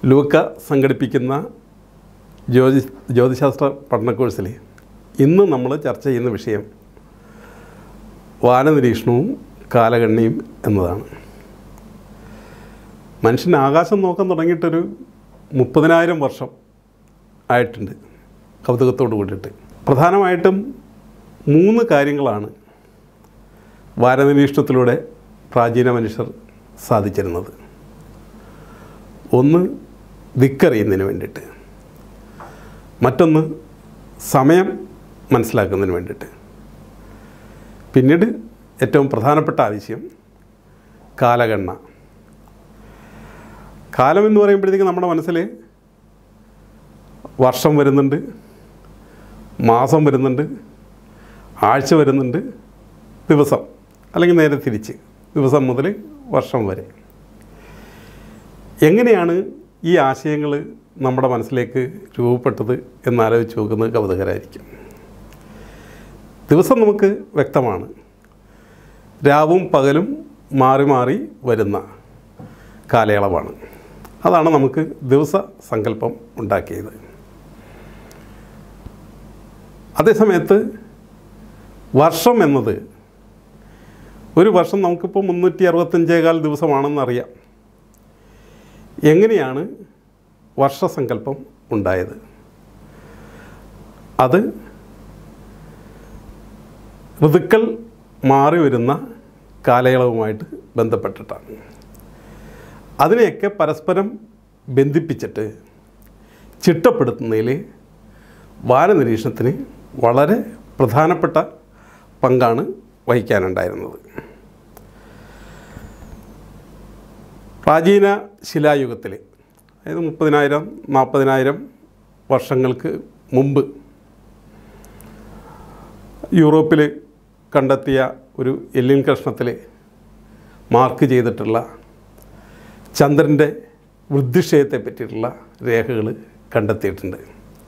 ലൂക്ക സംഘടിപ്പിക്കുന്ന ജ്യോതി ജ്യോതിശാസ്ത്ര പഠന കോഴ്സിൽ ഇന്ന് നമ്മൾ ചർച്ച ചെയ്യുന്ന വിഷയം വാനനിരീക്ഷണവും കാലഗണ്ണിയും എന്നതാണ് മനുഷ്യൻ ആകാശം നോക്കാൻ തുടങ്ങിയിട്ടൊരു മുപ്പതിനായിരം വർഷം ആയിട്ടുണ്ട് കൗതുകത്തോട് കൂടിയിട്ട് പ്രധാനമായിട്ടും മൂന്ന് കാര്യങ്ങളാണ് വാനനിരീക്ഷണത്തിലൂടെ പ്രാചീന മനുഷ്യർ സാധിച്ചിരുന്നത് ഒന്ന് ദിക്കറിയുന്നതിന് വേണ്ടിയിട്ട് മറ്റൊന്ന് സമയം മനസ്സിലാക്കുന്നതിന് വേണ്ടിയിട്ട് പിന്നീട് ഏറ്റവും പ്രധാനപ്പെട്ട ആവശ്യം കാലഗണന കാലം എന്ന് പറയുമ്പോഴത്തേക്ക് നമ്മുടെ മനസ്സിൽ വർഷം വരുന്നുണ്ട് മാസം വരുന്നുണ്ട് ആഴ്ച വരുന്നുണ്ട് ദിവസം അല്ലെങ്കിൽ നേരെ തിരിച്ച് ദിവസം മുതൽ വർഷം വരെ എങ്ങനെയാണ് ഈ ആശയങ്ങൾ നമ്മുടെ മനസ്സിലേക്ക് രൂപപ്പെട്ടത് എന്നാലോചിച്ച് നോക്കുന്നത് കൗതുകരായിരിക്കും ദിവസം നമുക്ക് വ്യക്തമാണ് രാവും പകലും മാറി മാറി വരുന്ന കാലയളവാണ് അതാണ് നമുക്ക് ദിവസ സങ്കല്പം ഉണ്ടാക്കിയത് അതേസമയത്ത് വർഷം എന്നത് ഒരു വർഷം നമുക്കിപ്പോൾ മുന്നൂറ്റി അറുപത്തഞ്ചേകാൽ ദിവസമാണെന്നറിയാം എങ്ങനെയാണ് വർഷസങ്കല്പം ഉണ്ടായത് അത് ഋതുക്കൾ മാറി വരുന്ന കാലയളവുമായിട്ട് ബന്ധപ്പെട്ടിട്ടാണ് അതിനെയൊക്കെ പരസ്പരം ബന്ധിപ്പിച്ചിട്ട് ചിട്ടപ്പെടുത്തുന്നതിൽ വാനനിരീക്ഷണത്തിന് വളരെ പ്രധാനപ്പെട്ട പങ്കാണ് വഹിക്കാനുണ്ടായിരുന്നത് പ്രാചീന ശിലായുഗത്തിൽ അതായത് മുപ്പതിനായിരം നാൽപ്പതിനായിരം വർഷങ്ങൾക്ക് മുമ്പ് യൂറോപ്പിൽ കണ്ടെത്തിയ ഒരു എല്ലിൻ കഷ്ണത്തിൽ മാർക്ക് ചെയ്തിട്ടുള്ള ചന്ദ്രൻ്റെ വൃദ്ധിക്ഷയത്തെ പറ്റിയിട്ടുള്ള രേഖകൾ കണ്ടെത്തിയിട്ടുണ്ട്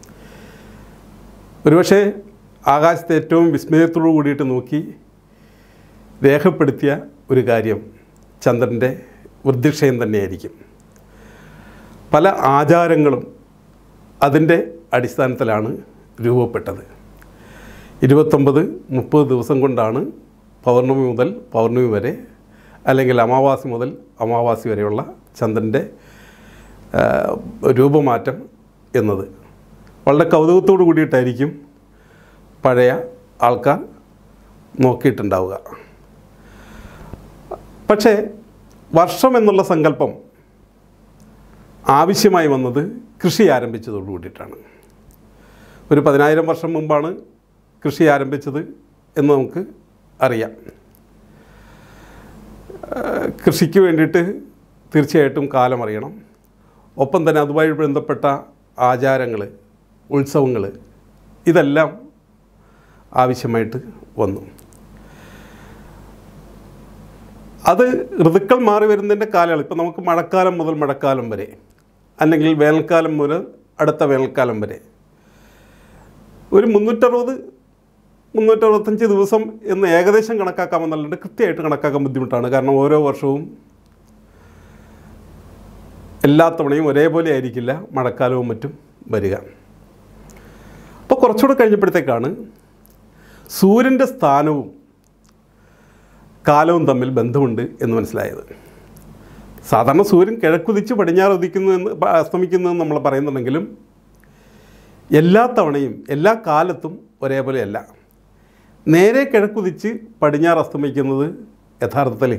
ഒരുപക്ഷെ ആകാശത്തെ ഏറ്റവും വിസ്മയത്തോടു കൂടിയിട്ട് നോക്കി രേഖപ്പെടുത്തിയ ഒരു കാര്യം ചന്ദ്രൻ്റെ വൃദ്ധിക്ഷയം തന്നെയായിരിക്കും പല ആചാരങ്ങളും അതിൻ്റെ അടിസ്ഥാനത്തിലാണ് രൂപപ്പെട്ടത് ഇരുപത്തൊമ്പത് മുപ്പത് ദിവസം കൊണ്ടാണ് പൗർണമി മുതൽ പൗർണമി വരെ അല്ലെങ്കിൽ അമാവാസി മുതൽ അമാവാസി വരെയുള്ള ചന്ദ്രൻ്റെ ആ, രൂപമാറ്റം എന്നത് വളരെ കൗതുകത്തോടു കൂടിയിട്ടായിരിക്കും പഴയ ആൾക്കാർ നോക്കിയിട്ടുണ്ടാവുക പക്ഷേ വർഷം എന്നുള്ള സങ്കല്പം ആവശ്യമായി വന്നത് കൃഷി ആരംഭിച്ചതോടു കൂടിയിട്ടാണ് ഒരു പതിനായിരം വർഷം മുമ്പാണ് കൃഷി ആരംഭിച്ചത് എന്ന് നമുക്ക് അറിയാം ഏഹ് കൃഷിക്ക് വേണ്ടിയിട്ട് തീർച്ചയായിട്ടും കാലം അറിയണം ഒപ്പം തന്നെ അതുമായി ബന്ധപ്പെട്ട ആചാരങ്ങൾ ഉത്സവങ്ങൾ ഇതെല്ലാം ആവശ്യമായിട്ട് വന്നു അത് ഋതുക്കൾ മാറി വരുന്നതിൻ്റെ കാലയളവ് ഇപ്പം നമുക്ക് മഴക്കാലം മുതൽ മഴക്കാലം വരെ അല്ലെങ്കിൽ വേനൽക്കാലം മുതൽ അടുത്ത വേനൽക്കാലം വരെ ഒരു മുന്നൂറ്ററുപത് മുന്നൂറ്ററുപത്തഞ്ച് ദിവസം എന്ന് ഏകദേശം കണക്കാക്കാമെന്നല്ലാണ്ട് കൃത്യമായിട്ട് കണക്കാക്കാൻ ബുദ്ധിമുട്ടാണ് കാരണം ഓരോ വർഷവും എല്ലാ തവണയും ഒരേപോലെ ആയിരിക്കില്ല മഴക്കാലവും മറ്റും വരിക അപ്പോൾ കുറച്ചുകൂടെ കഴിഞ്ഞപ്പോഴത്തേക്കാണ് സൂര്യൻ്റെ സ്ഥാനവും കാലവും തമ്മിൽ ബന്ധമുണ്ട് എന്ന് മനസ്സിലായത് സാധാരണ സൂര്യൻ കിഴക്കുതിച്ച് പടിഞ്ഞാറ് ഉദിക്കുന്നു എന്ന് പ- അസ്തമിക്കുന്നു എന്ന് നമ്മൾ പറയുന്നുണ്ടെങ്കിലും എല്ലാ തവണയും എല്ലാ കാലത്തും ഒരേപോലെയല്ല നേരെ കിഴക്കുതിച്ച് പടിഞ്ഞാറ് അസ്തമിക്കുന്നത് യഥാർത്ഥത്തിൽ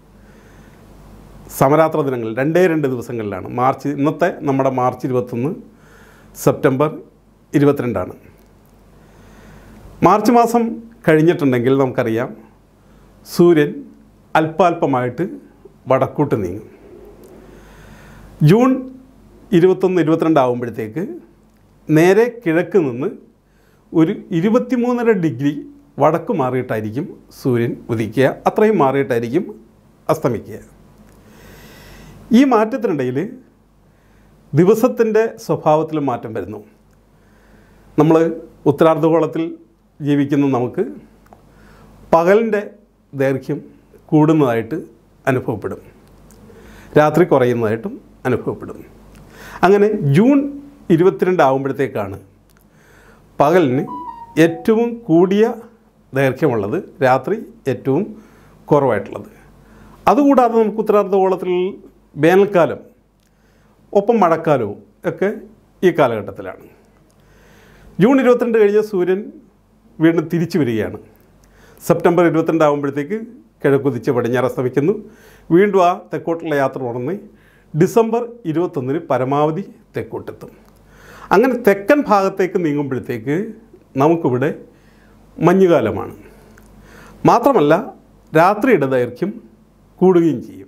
സമരാത്ര ദിനങ്ങൾ രണ്ടേ രണ്ട് ദിവസങ്ങളിലാണ് മാർച്ച് ഇന്നത്തെ നമ്മുടെ മാർച്ച് ഇരുപത്തൊന്ന് സെപ്റ്റംബർ ഇരുപത്തിരണ്ടാണ് മാർച്ച് മാസം കഴിഞ്ഞിട്ടുണ്ടെങ്കിൽ നമുക്കറിയാം സൂര്യൻ അല്പാൽപമായിട്ട് വടക്കോട്ട് നീങ്ങും ജൂൺ ഇരുപത്തൊന്ന് ഇരുപത്തിരണ്ട് ആകുമ്പോഴത്തേക്ക് നേരെ കിഴക്ക് നിന്ന് ഒരു ഇരുപത്തിമൂന്നര ഡിഗ്രി വടക്ക് മാറിയിട്ടായിരിക്കും സൂര്യൻ ഉദിക്കുക അത്രയും മാറിയിട്ടായിരിക്കും അസ്തമിക്കുക ഈ മാറ്റത്തിനിടയിൽ ദിവസത്തിൻ്റെ സ്വഭാവത്തിൽ മാറ്റം വരുന്നു നമ്മൾ ഉത്തരാർദ്ധഗോളത്തിൽ ജീവിക്കുന്ന നമുക്ക് പകലിൻ്റെ ദൈർഘ്യം കൂടുന്നതായിട്ട് അനുഭവപ്പെടും രാത്രി കുറയുന്നതായിട്ടും അനുഭവപ്പെടും അങ്ങനെ ജൂൺ ഇരുപത്തിരണ്ട് ആകുമ്പോഴത്തേക്കാണ് പകലിന് ഏറ്റവും കൂടിയ ദൈർഘ്യമുള്ളത് രാത്രി ഏറ്റവും കുറവായിട്ടുള്ളത് അതുകൂടാതെ നമുക്ക് ഉത്തരാർദ്ധഗോളത്തിൽ വേനൽക്കാലം ഒപ്പം മഴക്കാലവും ഒക്കെ ഈ കാലഘട്ടത്തിലാണ് ജൂൺ ഇരുപത്തിരണ്ട് കഴിഞ്ഞ സൂര്യൻ വീണ്ടും തിരിച്ചു വരികയാണ് സെപ്റ്റംബർ ഇരുപത്തിരണ്ട് ആകുമ്പോഴത്തേക്ക് കിഴക്കുതിച്ച് പടിഞ്ഞാറ് അസ്തമിക്കുന്നു വീണ്ടും ആ തെക്കോട്ടുള്ള യാത്ര തുടർന്ന് ഡിസംബർ ഇരുപത്തൊന്നിന് പരമാവധി തെക്കോട്ടെത്തും അങ്ങനെ തെക്കൻ ഭാഗത്തേക്ക് നീങ്ങുമ്പോഴത്തേക്ക് നമുക്കിവിടെ മഞ്ഞുകാലമാണ് മാത്രമല്ല രാത്രിയുടെ ദൈർഘ്യം കൂടുകയും ചെയ്യും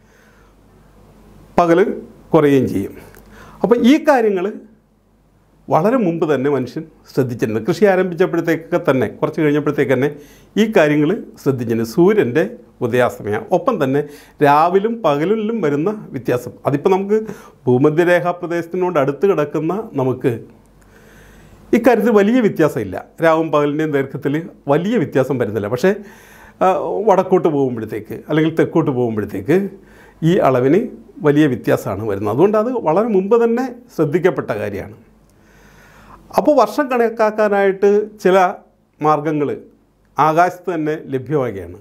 പകൽ കുറയുകയും ചെയ്യും അപ്പോൾ ഈ കാര്യങ്ങൾ വളരെ മുമ്പ് തന്നെ മനുഷ്യൻ ശ്രദ്ധിച്ചിട്ടുണ്ട് കൃഷി ആരംഭിച്ചപ്പോഴത്തേക്കൊക്കെ തന്നെ കുറച്ച് കഴിഞ്ഞപ്പോഴത്തേക്ക് തന്നെ ഈ കാര്യങ്ങൾ ശ്രദ്ധിച്ചിട്ടുണ്ട് സൂര്യൻ്റെ ഉദയാസ്തമയം ഒപ്പം തന്നെ രാവിലും പകലിലും വരുന്ന വ്യത്യാസം അതിപ്പോൾ നമുക്ക് ഭൂമധ്യരേഖാ പ്രദേശത്തിനോട് അടുത്ത് കിടക്കുന്ന നമുക്ക് ഇക്കാര്യത്തിൽ വലിയ വ്യത്യാസമില്ല രാവും പകലിൻ്റെയും ദൈർഘ്യത്തിൽ വലിയ വ്യത്യാസം വരുന്നില്ല പക്ഷേ ആ, വടക്കോട്ട് പോകുമ്പോഴത്തേക്ക് അല്ലെങ്കിൽ തെക്കോട്ട് പോകുമ്പോഴത്തേക്ക് ഈ അളവിന് വലിയ വ്യത്യാസമാണ് വരുന്നത് അതുകൊണ്ട് അത് വളരെ മുമ്പ് തന്നെ ശ്രദ്ധിക്കപ്പെട്ട കാര്യമാണ് അപ്പോൾ വർഷം കണക്കാക്കാനായിട്ട് ചില മാർഗങ്ങൾ ആകാശത്ത് തന്നെ ലഭ്യമാകുകയാണ്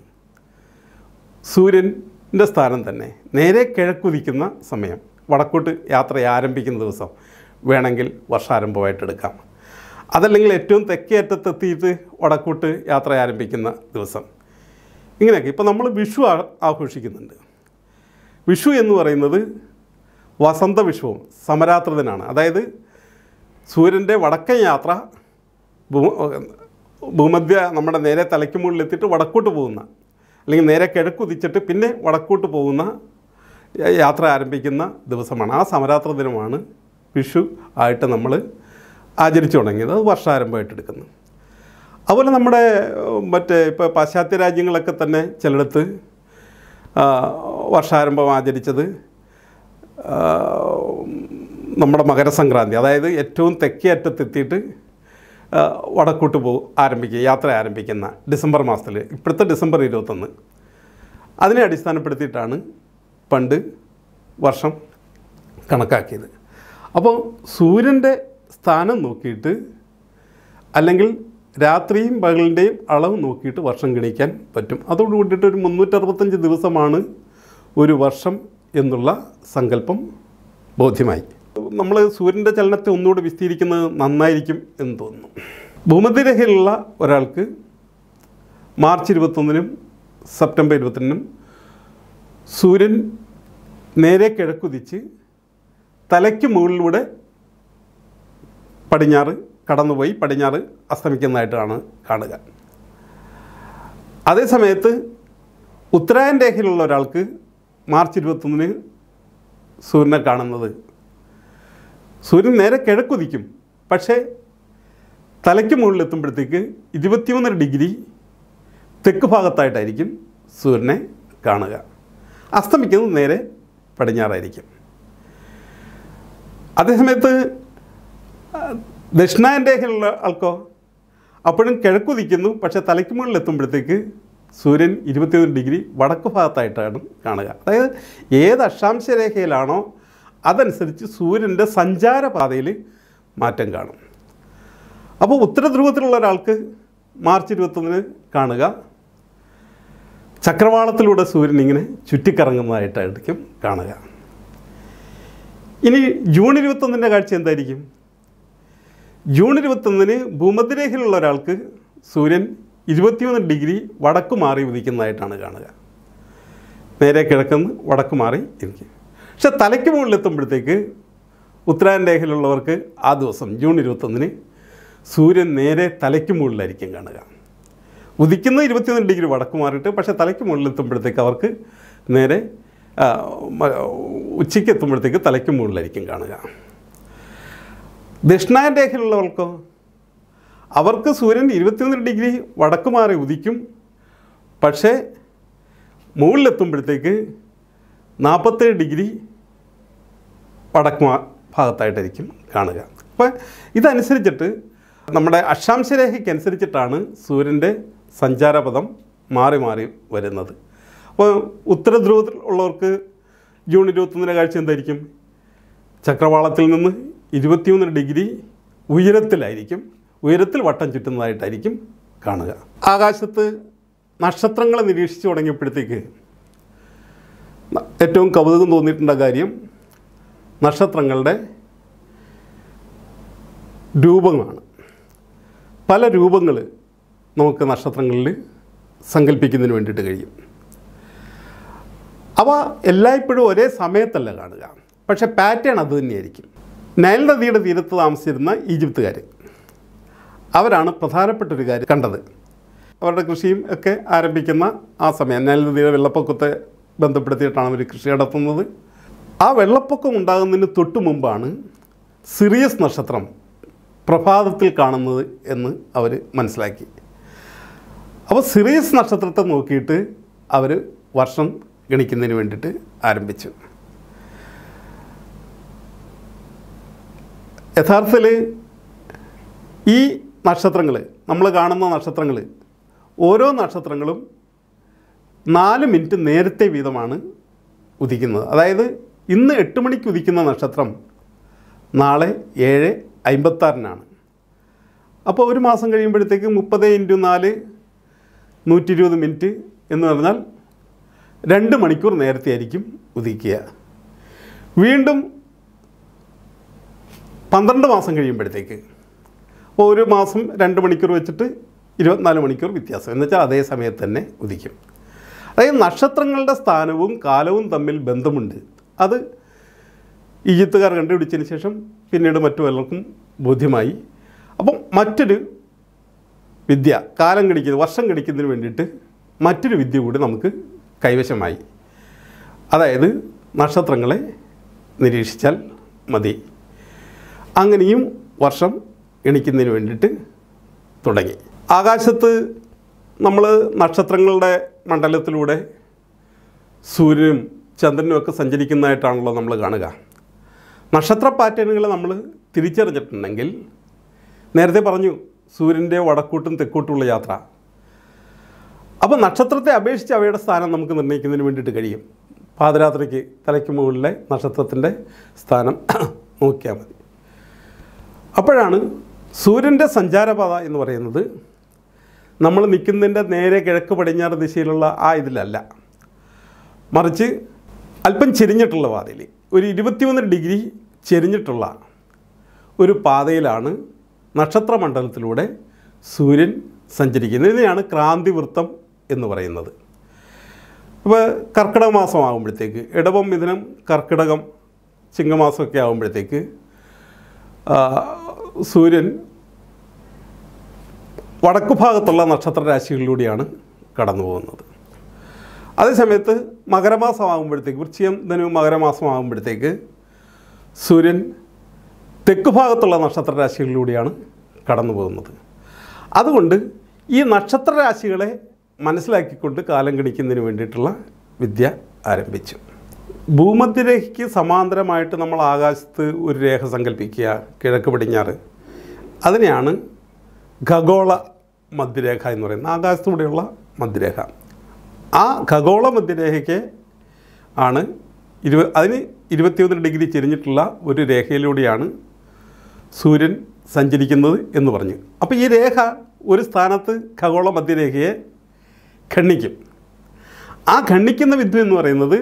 സൂര്യൻ്റെ സ്ഥാനം തന്നെ നേരെ കിഴക്കുതിക്കുന്ന സമയം വടക്കോട്ട് യാത്ര ആരംഭിക്കുന്ന ദിവസം വേണമെങ്കിൽ വർഷാരംഭമായിട്ട് എടുക്കാം അതല്ലെങ്കിൽ ഏറ്റവും തെക്കേ അറ്റത്തെത്തിയിട്ട് വടക്കോട്ട് യാത്ര ആരംഭിക്കുന്ന ദിവസം ഇങ്ങനെയൊക്കെ ഇപ്പോൾ നമ്മൾ വിഷു ആ- ആഘോഷിക്കുന്നുണ്ട് വിഷു എന്ന് പറയുന്നത് വസന്ത വിഷുവും സമരാത്രദിനാണ് അതായത് സൂര്യൻ്റെ വടക്കൻ യാത്ര ഭൂ ഭൂമധ്യ നമ്മുടെ നേരെ തലയ്ക്ക് മുകളിലെത്തിയിട്ട് വടക്കോട്ട് പോകുന്ന അല്ലെങ്കിൽ നേരെ കിഴക്കുതിച്ചിട്ട് പിന്നെ വടക്കോട്ട് പോകുന്ന യ- യാത്ര ആരംഭിക്കുന്ന ദിവസമാണ് ആ സമരാത്ര ദിനമാണ് വിഷു ആയിട്ട് നമ്മൾ ആചരിച്ചു തുടങ്ങിയത് അത് വർഷാരംഭമായിട്ട് എടുക്കുന്നു അതുപോലെ നമ്മുടെ ഏഹ്, മറ്റേ ഇപ്പോൾ പാശ്ചാത്യ രാജ്യങ്ങളൊക്കെ തന്നെ ചിലയിടത്ത് ആ, വർഷാരംഭം ആചരിച്ചത് ആ, നമ്മുടെ മകരസംക്രാന്തി അതായത് ഏറ്റവും തെക്കേ അറ്റത്തെത്തിയിട്ട് ആ, വടക്കോട്ട് പോ ആരംഭിക്കുക യാത്ര ആരംഭിക്കുന്ന ഡിസംബർ മാസത്തിൽ ഇപ്പോഴത്തെ ഡിസംബർ ഇരുപത്തൊന്ന് അതിനെ അടിസ്ഥാനപ്പെടുത്തിയിട്ടാണ് പണ്ട് വർഷം കണക്കാക്കിയത് അപ്പോൾ സൂര്യൻ്റെ സ്ഥാനം നോക്കിയിട്ട് അല്ലെങ്കിൽ രാത്രിയും പകലിൻ്റെയും അളവ് നോക്കിയിട്ട് വർഷം ഗണിക്കാൻ പറ്റും അതോട് കൂടിയിട്ട് ഒരു മുന്നൂറ്ററുപത്തഞ്ച് ദിവസമാണ് ഒരു വർഷം എന്നുള്ള സങ്കല്പം ബോധ്യമായി നമ്മൾ സൂര്യൻ്റെ ചലനത്തെ ഒന്നുകൂടി വിസ്തീരിക്കുന്നത് നന്നായിരിക്കും എന്ന് തോന്നുന്നു ഭൂമധ്യരേഖയിലുള്ള ഒരാൾക്ക് മാർച്ച് ഇരുപത്തൊന്നിനും സെപ്റ്റംബർ ഇരുപത്തിരണ്ടിനും സൂര്യൻ നേരെ കിഴക്കുതിച്ച് തലയ്ക്ക് മുകളിലൂടെ പടിഞ്ഞാറ് കടന്നുപോയി പടിഞ്ഞാറ് അസ്തമിക്കുന്നതായിട്ടാണ് കാണുക അതേ സമയത്ത് ഉത്തരായൻ രേഖയിലുള്ള ഒരാൾക്ക് മാർച്ച് ഇരുപത്തൊന്നിന് സൂര്യനെ കാണുന്നത് സൂര്യൻ നേരെ കിഴക്കുതിക്കും പക്ഷേ തലയ്ക്ക് മുകളിലെത്തുമ്പോഴത്തേക്ക് ഇരുപത്തിമൂന്നര ഡിഗ്രി തെക്ക് ഭാഗത്തായിട്ടായിരിക്കും സൂര്യനെ കാണുക അസ്തമിക്കുന്നത് നേരെ പടിഞ്ഞാറായിരിക്കും അതേസമയത്ത് ആ, ദക്ഷിണായൻ രേഖയിലുള്ള ആൾക്കോ അപ്പോഴും കിഴക്കുതിക്കുന്നു പക്ഷേ തലയ്ക്ക് മുകളിൽ എത്തുമ്പോഴത്തേക്ക് സൂര്യൻ ഇരുപത്തിയൊന്ന് ഡിഗ്രി വടക്ക് ഭാഗത്തായിട്ടാണ് കാണുക അതായത് ഏത് അക്ഷാംശ രേഖയിലാണോ അതനുസരിച്ച് സൂര്യൻ്റെ സഞ്ചാരപാതയിൽ മാറ്റം കാണും അപ്പോൾ ഉത്തരധ്രുവത്തിലുള്ള ഒരാൾക്ക് മാർച്ച് ഇരുപത്തൊന്നിന് കാണുക ചക്രവാളത്തിലൂടെ സൂര്യൻ ഇങ്ങനെ ചുറ്റിക്കറങ്ങുന്നതായിട്ടായിരിക്കും കാണുക ഇനി ജൂൺ ഇരുപത്തൊന്നിൻ്റെ കാഴ്ച എന്തായിരിക്കും ജൂൺ ഇരുപത്തൊന്നിന് ഭൂമധ്യരേഖയിലുള്ള ഒരാൾക്ക് സൂര്യൻ ഇരുപത്തിമൂന്ന് ഡിഗ്രി വടക്ക് മാറി ഉദിക്കുന്നതായിട്ടാണ് കാണുക നേരെ കിഴക്കുന്ന് വടക്ക് മാറി ഇരിക്കും പക്ഷെ തലയ്ക്ക് മുകളിലെത്തുമ്പോഴത്തേക്ക് ഉത്തരായൻ രേഖയിലുള്ളവർക്ക് ആ ദിവസം ജൂൺ ഇരുപത്തൊന്നിന് സൂര്യൻ നേരെ തലയ്ക്ക് മുകളിലായിരിക്കും കാണുക ഉദിക്കുന്ന ഇരുപത്തിയൊന്ന് ഡിഗ്രി വടക്ക് മാറിയിട്ട് പക്ഷേ തലയ്ക്ക് മുകളിലെത്തുമ്പോഴത്തേക്ക് അവർക്ക് നേരെ ആ, മ- ഉച്ചയ്ക്ക് എത്തുമ്പോഴത്തേക്ക് തലയ്ക്ക് മുകളിലായിരിക്കും കാണുക ദക്ഷിണായൻ രേഖയിലുള്ളവർക്കോ അവർക്ക് സൂര്യൻ ഇരുപത്തിയൊന്ന് ഡിഗ്രി വടക്ക് മാറി ഉദിക്കും പക്ഷേ മുകളിലെത്തുമ്പോഴത്തേക്ക് നാൽപ്പത്തേഴ് ഡിഗ്രി വടക്ക് മാ- ഭാഗത്തായിട്ടായിരിക്കും കാണുക അപ്പോൾ ഇതനുസരിച്ചിട്ട് നമ്മുടെ അക്ഷാംശരേഖയ്ക്ക് അനുസരിച്ചിട്ടാണ് സൂര്യൻ്റെ സഞ്ചാരപഥം മാറി മാറി വരുന്നത് അപ്പോൾ ഉത്തരധ്രുവത്തിൽ ഉള്ളവർക്ക് ജൂൺ ഇരുപത്തൊന്നിൻ്റെ കാഴ്ച എന്തായിരിക്കും ചക്രവാളത്തിൽ നിന്ന് ഇരുപത്തിയൊന്ന് ഡിഗ്രി ഉയരത്തിലായിരിക്കും ഉയരത്തിൽ വട്ടം ചുറ്റുന്നതായിട്ടായിരിക്കും കാണുക ആകാശത്ത് നക്ഷത്രങ്ങളെ നിരീക്ഷിച്ച് തുടങ്ങിയപ്പോഴത്തേക്ക് ന- ഏറ്റവും കൗതുകം തോന്നിയിട്ടുള്ള കാര്യം നക്ഷത്രങ്ങളുടെ രൂപങ്ങളാണ് പല രൂപങ്ങൾ നമുക്ക് നക്ഷത്രങ്ങളിൽ സങ്കല്പിക്കുന്നതിന് വേണ്ടിയിട്ട് കഴിയും അവ എല്ലായ്പ്പോഴും ഒരേ സമയത്തല്ല കാണുക പക്ഷേ പാറ്റേൺ അത് തന്നെയായിരിക്കും നൈൽ നദിയുടെ തീരത്ത് താമസിച്ചിരുന്ന ഈജിപ്തുകാർ അവരാണ് പ്രധാനപ്പെട്ട ഒരു കാര്യം കണ്ടത് അവരുടെ കൃഷിയും ഒക്കെ ആരംഭിക്കുന്ന ആ സമയം നൈൽ നദിയുടെ വെള്ളപ്പൊക്കത്തെ ബന്ധപ്പെടുത്തിയിട്ടാണ് അവർ കൃഷി നടത്തുന്നത് ആ വെള്ളപ്പൊക്കം ഉണ്ടാകുന്നതിന് തൊട്ട് മുമ്പാണ് സിറിയസ് നക്ഷത്രം പ്രഭാതത്തിൽ കാണുന്നത് എന്ന് അവർ മനസ്സിലാക്കി അപ്പോൾ സിറിയസ് നക്ഷത്രത്തെ നോക്കിയിട്ട് അവർ വർഷം ഗണിക്കുന്നതിന് വേണ്ടിയിട്ട് ആരംഭിച്ചു യഥാർത്ഥത്തിൽ ഈ നക്ഷത്രങ്ങൾ നമ്മൾ കാണുന്ന നക്ഷത്രങ്ങൾ ഓരോ നക്ഷത്രങ്ങളും നാല് മിനിറ്റ് നേരത്തെ വീതമാണ് ഉദിക്കുന്നത് അതായത് ഇന്ന് എട്ട് മണിക്ക് ഉദിക്കുന്ന നക്ഷത്രം നാളെ ഏഴ് അമ്പത്താറിനാണ് അപ്പോൾ ഒരു മാസം കഴിയുമ്പോഴത്തേക്ക് മുപ്പത് ഇൻറ്റു നാല് നൂറ്റി ഇരുപത് മിനിറ്റ് എന്ന് പറഞ്ഞാൽ രണ്ട് മണിക്കൂർ നേരത്തെ ആയിരിക്കും ഉദിക്കുക വീണ്ടും പന്ത്രണ്ട് മാസം കഴിയുമ്പോഴത്തേക്ക് അപ്പോൾ ഒരു മാസം രണ്ട് മണിക്കൂർ വെച്ചിട്ട് ഇരുപത്തിനാല് മണിക്കൂർ വ്യത്യാസം എന്ന് വെച്ചാൽ അതേ സമയത്ത് തന്നെ ഉദിക്കും അതായത് നക്ഷത്രങ്ങളുടെ സ്ഥാനവും കാലവും തമ്മിൽ ബന്ധമുണ്ട് അത് ഈജിപ്തുകാർ കണ്ടുപിടിച്ചതിന് ശേഷം പിന്നീട് മറ്റു പലർക്കും ബോധ്യമായി അപ്പം മറ്റൊരു വിദ്യ കാലം കടിക്കുന്നത് വർഷം കടിക്കുന്നതിന് വേണ്ടിയിട്ട് മറ്റൊരു വിദ്യ കൂടി നമുക്ക് കൈവശമായി അതായത് നക്ഷത്രങ്ങളെ നിരീക്ഷിച്ചാൽ മതി അങ്ങനെയും വർഷം എണിക്കുന്നതിന് വേണ്ടിയിട്ട് തുടങ്ങി ആകാശത്ത് നമ്മൾ നക്ഷത്രങ്ങളുടെ മണ്ഡലത്തിലൂടെ സൂര്യനും ചന്ദ്രനും ഒക്കെ സഞ്ചരിക്കുന്നതായിട്ടാണല്ലോ നമ്മൾ കാണുക നക്ഷത്ര പാറ്റേണുകൾ നമ്മൾ തിരിച്ചറിഞ്ഞിട്ടുണ്ടെങ്കിൽ നേരത്തെ പറഞ്ഞു സൂര്യൻ്റെ വടക്കോട്ടും തെക്കോട്ടുമുള്ള യാത്ര അപ്പോൾ നക്ഷത്രത്തെ അപേക്ഷിച്ച് അവയുടെ സ്ഥാനം നമുക്ക് നിർണ്ണയിക്കുന്നതിന് വേണ്ടിയിട്ട് കഴിയും പാദരാത്രിക്ക് തലയ്ക്ക് മുകളിലെ നക്ഷത്രത്തിൻ്റെ സ്ഥാനം നോക്കിയാൽ മതി അപ്പോഴാണ് സൂര്യൻ്റെ സഞ്ചാരപാത എന്ന് പറയുന്നത് നമ്മൾ നിൽക്കുന്നതിൻ്റെ നേരെ കിഴക്ക് പടിഞ്ഞാറ് ദിശയിലുള്ള ആ ഇതിലല്ല മറിച്ച് അല്പം ചെരിഞ്ഞിട്ടുള്ള പാതയിൽ ഒരു ഇരുപത്തിമൂന്ന് ഡിഗ്രി ചെരിഞ്ഞിട്ടുള്ള ഒരു പാതയിലാണ് നക്ഷത്രമണ്ഡലത്തിലൂടെ സൂര്യൻ സഞ്ചരിക്കുന്നത് ഇതിനെയാണ് ക്രാന്തിവൃത്തം എന്ന് പറയുന്നത് ഇപ്പോൾ കർക്കിടക മാസം ആകുമ്പോഴത്തേക്ക് ഇടവം മിഥുനം കർക്കിടകം ചിങ്ങമാസമൊക്കെ ആകുമ്പോഴത്തേക്ക് ആ, സൂര്യൻ വടക്കു ഭാഗത്തുള്ള നക്ഷത്ര രാശികളിലൂടെയാണ് കടന്നു പോകുന്നത് അതേസമയത്ത് മകരമാസമാകുമ്പോഴത്തേക്ക് വൃശ്ചികം ധനു മകരമാസമാകുമ്പോഴത്തേക്ക് സൂര്യൻ തെക്ക് ഭാഗത്തുള്ള നക്ഷത്ര രാശികളിലൂടെയാണ് കടന്നു പോകുന്നത് അതുകൊണ്ട് ഈ നക്ഷത്ര രാശികളെ മനസ്സിലാക്കിക്കൊണ്ട് കാലം ഗണിക്കുന്നതിന് വേണ്ടിയിട്ടുള്ള വിദ്യ ആരംഭിച്ചു ഭൂമധ്യരേഖയ്ക്ക് സമാന്തരമായിട്ട് നമ്മൾ ആകാശത്ത് ഒരു രേഖ സങ്കല്പിക്കുക കിഴക്ക് പടിഞ്ഞാറ് അതിനെയാണ് ഖഗോള മധ്യരേഖ എന്ന് പറയുന്നത് ആകാശത്തൂടെയുള്ള മധ്യരേഖ ആ ഖഗോള മധ്യരേഖയ്ക്ക് ആണ് ഇരുപ അതിന് ഇരുപത്തിയൊന്ന് ഡിഗ്രി ചെരിഞ്ഞിട്ടുള്ള ഒരു രേഖയിലൂടെയാണ് സൂര്യൻ സഞ്ചരിക്കുന്നത് എന്ന് പറഞ്ഞു അപ്പോൾ ഈ രേഖ ഒരു സ്ഥാനത്ത് ഖഗോള മധ്യരേഖയെ ഖണ്ഡിക്കും ആ ഖണ്ഡിക്കുന്ന വിദ്യ എന്ന് പറയുന്നത്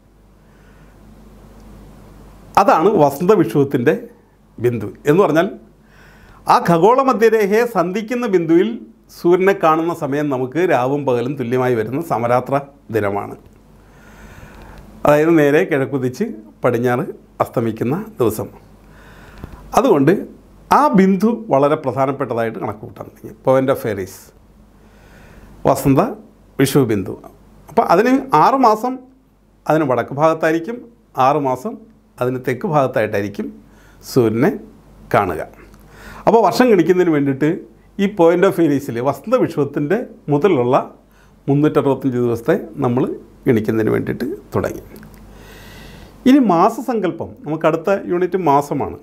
അതാണ് വസന്ത വിഷുവത്തിൻ്റെ ബിന്ദു എന്ന് പറഞ്ഞാൽ ആ ഖഗോള മധ്യരേഖയെ സന്ധിക്കുന്ന ബിന്ദുവിൽ സൂര്യനെ കാണുന്ന സമയം നമുക്ക് രാവും പകലും തുല്യമായി വരുന്ന സമരാത്ര ദിനമാണ് അതായത് നേരെ കിഴക്കുതിച്ച് പടിഞ്ഞാറ് അസ്തമിക്കുന്ന ദിവസം അതുകൊണ്ട് ആ ബിന്ദു വളരെ പ്രധാനപ്പെട്ടതായിട്ട് കണക്ക് കൂട്ടാൻ തുടങ്ങി പോയിൻ്റ് ഓഫ് ഫെയറീസ് വസന്ത വിഷു ബിന്ദു അപ്പോൾ അതിന് ആറ് മാസം അതിന് വടക്ക് ഭാഗത്തായിരിക്കും ആറ് മാസം അതിന് തെക്ക് ഭാഗത്തായിട്ടായിരിക്കും സൂര്യനെ കാണുക അപ്പോൾ വർഷം ഗണിക്കുന്നതിന് വേണ്ടിയിട്ട് ഈ പോയിൻ്റ് ഓഫ് ഫെയറീസിൽ വസന്ത വിഷുവത്തിൻ്റെ മുതലുള്ള മുന്നൂറ്ററുപത്തഞ്ച് ദിവസത്തെ നമ്മൾ ഗണിക്കുന്നതിന് വേണ്ടിയിട്ട് തുടങ്ങി ഇനി മാസസങ്കല്പം നമുക്ക് അടുത്ത യൂണിറ്റ് മാസമാണ്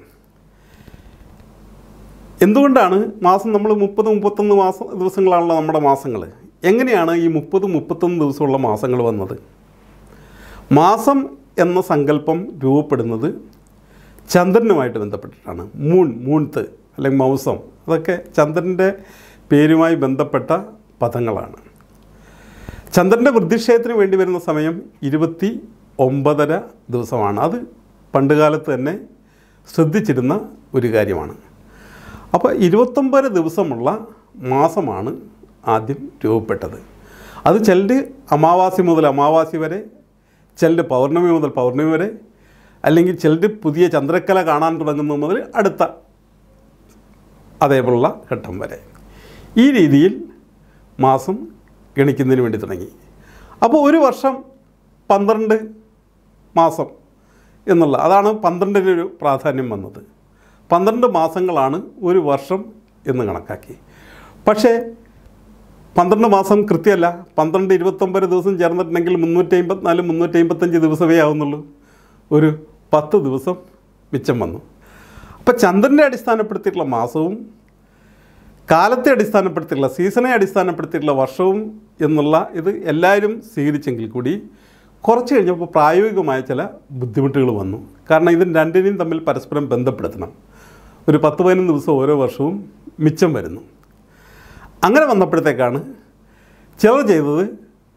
എന്തുകൊണ്ടാണ് മാസം നമ്മൾ മുപ്പത് മുപ്പത്തൊന്ന് മാസം ദിവസങ്ങളാണല്ലോ നമ്മുടെ മാസങ്ങൾ എങ്ങനെയാണ് ഈ മുപ്പത് മുപ്പത്തൊന്ന് ദിവസമുള്ള മാസങ്ങൾ വന്നത് മാസം എന്ന സങ്കല്പം രൂപപ്പെടുന്നത് ചന്ദ്രനുമായിട്ട് ബന്ധപ്പെട്ടിട്ടാണ് മൂൺ മൂൺത്ത് അല്ലെങ്കിൽ മൗസം അതൊക്കെ ചന്ദ്രൻ്റെ പേരുമായി ബന്ധപ്പെട്ട പദങ്ങളാണ് ചന്ദ്രൻ്റെ വൃദ്ധിക്ഷയത്തിന് വേണ്ടി വരുന്ന സമയം ഇരുപത്തി ഒമ്പതര ദിവസമാണ് അത് പണ്ടുകാലത്ത് തന്നെ ശ്രദ്ധിച്ചിരുന്ന ഒരു കാര്യമാണ് അപ്പോൾ ഇരുപത്തൊമ്പത് ദിവസമുള്ള മാസമാണ് ആദ്യം രൂപപ്പെട്ടത് അത് ചിലർ അമാവാസി മുതൽ അമാവാസി വരെ ചിലർ പൗർണമി മുതൽ പൗർണമി വരെ അല്ലെങ്കിൽ ചിലർ പുതിയ ചന്ദ്രക്കല കാണാൻ തുടങ്ങുന്നത് മുതൽ അടുത്ത അതേപോലുള്ള ഘട്ടം വരെ ഈ രീതിയിൽ മാസം ഗണിക്കുന്നതിന് വേണ്ടി തുടങ്ങി അപ്പോൾ ഒരു വർഷം പന്ത്രണ്ട് മാസം എന്നുള്ള അതാണ് പന്ത്രണ്ടിനൊരു പ്രാധാന്യം വന്നത് പന്ത്രണ്ട് മാസങ്ങളാണ് ഒരു വർഷം എന്ന് കണക്കാക്കി പക്ഷേ പന്ത്രണ്ട് മാസം കൃത്യമല്ല പന്ത്രണ്ട് ഇരുപത്തൊമ്പത് ദിവസം ചേർന്നിട്ടുണ്ടെങ്കിൽ മുന്നൂറ്റി അമ്പത്തിനാല് മുന്നൂറ്റി അമ്പത്തഞ്ച് ദിവസമേ ആവുന്നുള്ളൂ ഒരു പത്ത് ദിവസം മിച്ചം വന്നു അപ്പോൾ ചന്ദ്രനെ അടിസ്ഥാനപ്പെടുത്തിയിട്ടുള്ള മാസവും കാലത്തെ അടിസ്ഥാനപ്പെടുത്തിയിട്ടുള്ള സീസണെ അടിസ്ഥാനപ്പെടുത്തിയിട്ടുള്ള വർഷവും എന്നുള്ള ഇത് എല്ലാവരും സ്വീകരിച്ചെങ്കിൽ കൂടി കുറച്ച് കഴിഞ്ഞപ്പോൾ പ്രായോഗികമായ ചില ബുദ്ധിമുട്ടുകൾ വന്നു കാരണം ഇതിന് രണ്ടിനെയും തമ്മിൽ പരസ്പരം ബന്ധപ്പെടുത്തണം ഒരു പത്ത് പതിനൊന്ന് ദിവസം ഓരോ വർഷവും മിച്ചം വരുന്നു അങ്ങനെ വന്നപ്പോഴത്തേക്കാണ് ചിലർ ചെയ്തത്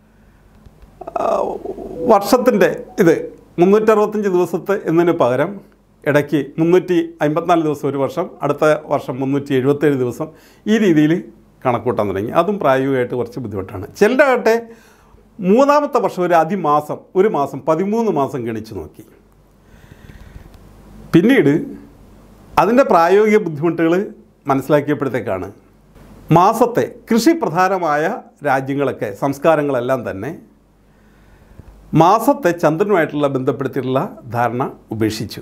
വർഷത്തിൻ്റെ ഇത് മുന്നൂറ്ററുപത്തഞ്ച് ദിവസത്തെ എന്നതിന് പകരം ഇടയ്ക്ക് മുന്നൂറ്റി അമ്പത്തിനാല് ദിവസം ഒരു വർഷം അടുത്ത വർഷം മുന്നൂറ്റി എഴുപത്തേഴ് ദിവസം ഈ രീതിയിൽ കണക്കൂട്ടാൻ തുടങ്ങി അതും പ്രായോഗികമായിട്ട് കുറച്ച് ബുദ്ധിമുട്ടാണ് ചിലരാകട്ടെ മൂന്നാമത്തെ വർഷം ഒരു അതിമാസം ഒരു മാസം പതിമൂന്ന് മാസം ഗണിച്ചു നോക്കി പിന്നീട് അതിൻ്റെ പ്രായോഗിക ബുദ്ധിമുട്ടുകൾ മനസ്സിലാക്കിയപ്പോഴത്തേക്കാണ് മാസത്തെ കൃഷി പ്രധാനമായ രാജ്യങ്ങളൊക്കെ സംസ്കാരങ്ങളെല്ലാം തന്നെ മാസത്തെ ചന്ദ്രനുമായിട്ടുള്ള ബന്ധപ്പെടുത്തിയിട്ടുള്ള ധാരണ ഉപേക്ഷിച്ചു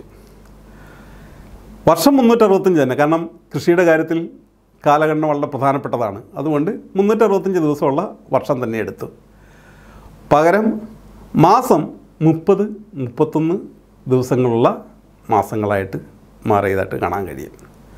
വർഷം മുന്നൂറ്ററുപത്തഞ്ച് തന്നെ കാരണം കൃഷിയുടെ കാര്യത്തിൽ കാലഗണന വളരെ പ്രധാനപ്പെട്ടതാണ് അതുകൊണ്ട് മുന്നൂറ്ററുപത്തഞ്ച് ദിവസമുള്ള വർഷം തന്നെ എടുത്തു പകരം മാസം മുപ്പത് മുപ്പത്തൊന്ന് ദിവസങ്ങളുള്ള മാസങ്ങളായിട്ട് മാറിയതായിട്ട് കാണാൻ കഴിയും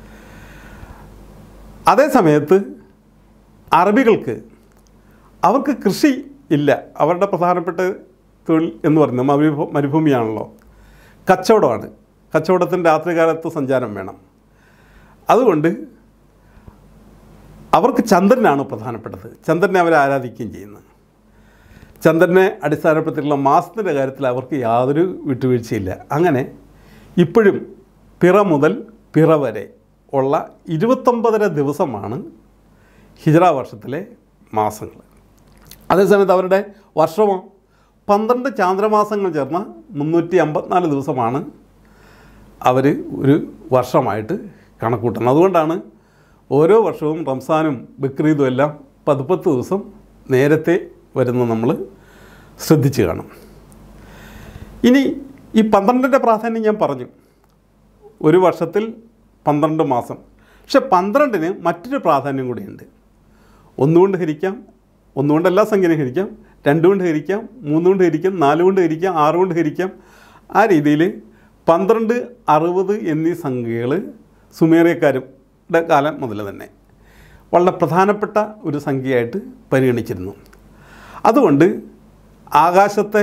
അതേ സമയത്ത് അറബികൾക്ക് അവർക്ക് കൃഷി ഇല്ല അവരുടെ പ്രധാനപ്പെട്ട തൊഴിൽ എന്ന് പറയുന്നത് മരുഭൂ മരുഭൂമിയാണല്ലോ കച്ചവടമാണ് കച്ചവടത്തിന് രാത്രികാലത്ത് സഞ്ചാരം വേണം അതുകൊണ്ട് അവർക്ക് ചന്ദ്രനാണ് പ്രധാനപ്പെട്ടത് ചന്ദ്രനെ അവർ ആരാധിക്കുകയും ചെയ്യുന്നത് ചന്ദ്രനെ അടിസ്ഥാനപ്പെടുത്തിയിട്ടുള്ള മാസത്തിൻ്റെ കാര്യത്തിൽ അവർക്ക് യാതൊരു വിട്ടുവീഴ്ചയില്ല അങ്ങനെ ഇപ്പോഴും പിറ മുതൽ പിറ വരെ ഉള്ള ഇരുപത്തൊമ്പതര ദിവസമാണ് ഹിജറ വർഷത്തിലെ മാസങ്ങൾ അതേസമയത്ത് അവരുടെ വർഷമോ പന്ത്രണ്ട് ചാന്ദ്രമാസങ്ങൾ ചേർന്ന മുന്നൂറ്റി അമ്പത്തിനാല് ദിവസമാണ് അവർ ഒരു വർഷമായിട്ട് കണക്കൂട്ടുന്നത് അതുകൊണ്ടാണ് ഓരോ വർഷവും റംസാനും ബക്രീദും എല്ലാം പതുപ്പത്ത് ദിവസം നേരത്തെ വരുന്നത് നമ്മൾ ശ്രദ്ധിച്ച് കാണും ഇനി ഈ പന്ത്രണ്ടിൻ്റെ പ്രാധാന്യം ഞാൻ പറഞ്ഞു ഒരു വർഷത്തിൽ പന്ത്രണ്ട് മാസം പക്ഷെ പന്ത്രണ്ടിന് മറ്റൊരു പ്രാധാന്യം കൂടിയുണ്ട് ഒന്നുകൊണ്ട് ഹരിക്കാം ഒന്നുകൊണ്ട് എല്ലാ സംഖ്യയും ഹരിക്കാം രണ്ടുകൊണ്ട് ഹരിക്കാം മൂന്നുകൊണ്ട് ഹരിക്കാം നാലുകൊണ്ട് ഹരിക്കാം ആറുകൊണ്ട് ഹരിക്കാം ആ രീതിയിൽ പന്ത്രണ്ട് അറുപത് എന്നീ സംഖ്യകൾ സുമേറിയക്കാരുടെ കാലം മുതൽ തന്നെ വളരെ പ്രധാനപ്പെട്ട ഒരു സംഖ്യയായിട്ട് പരിഗണിച്ചിരുന്നു അതുകൊണ്ട് ആകാശത്തെ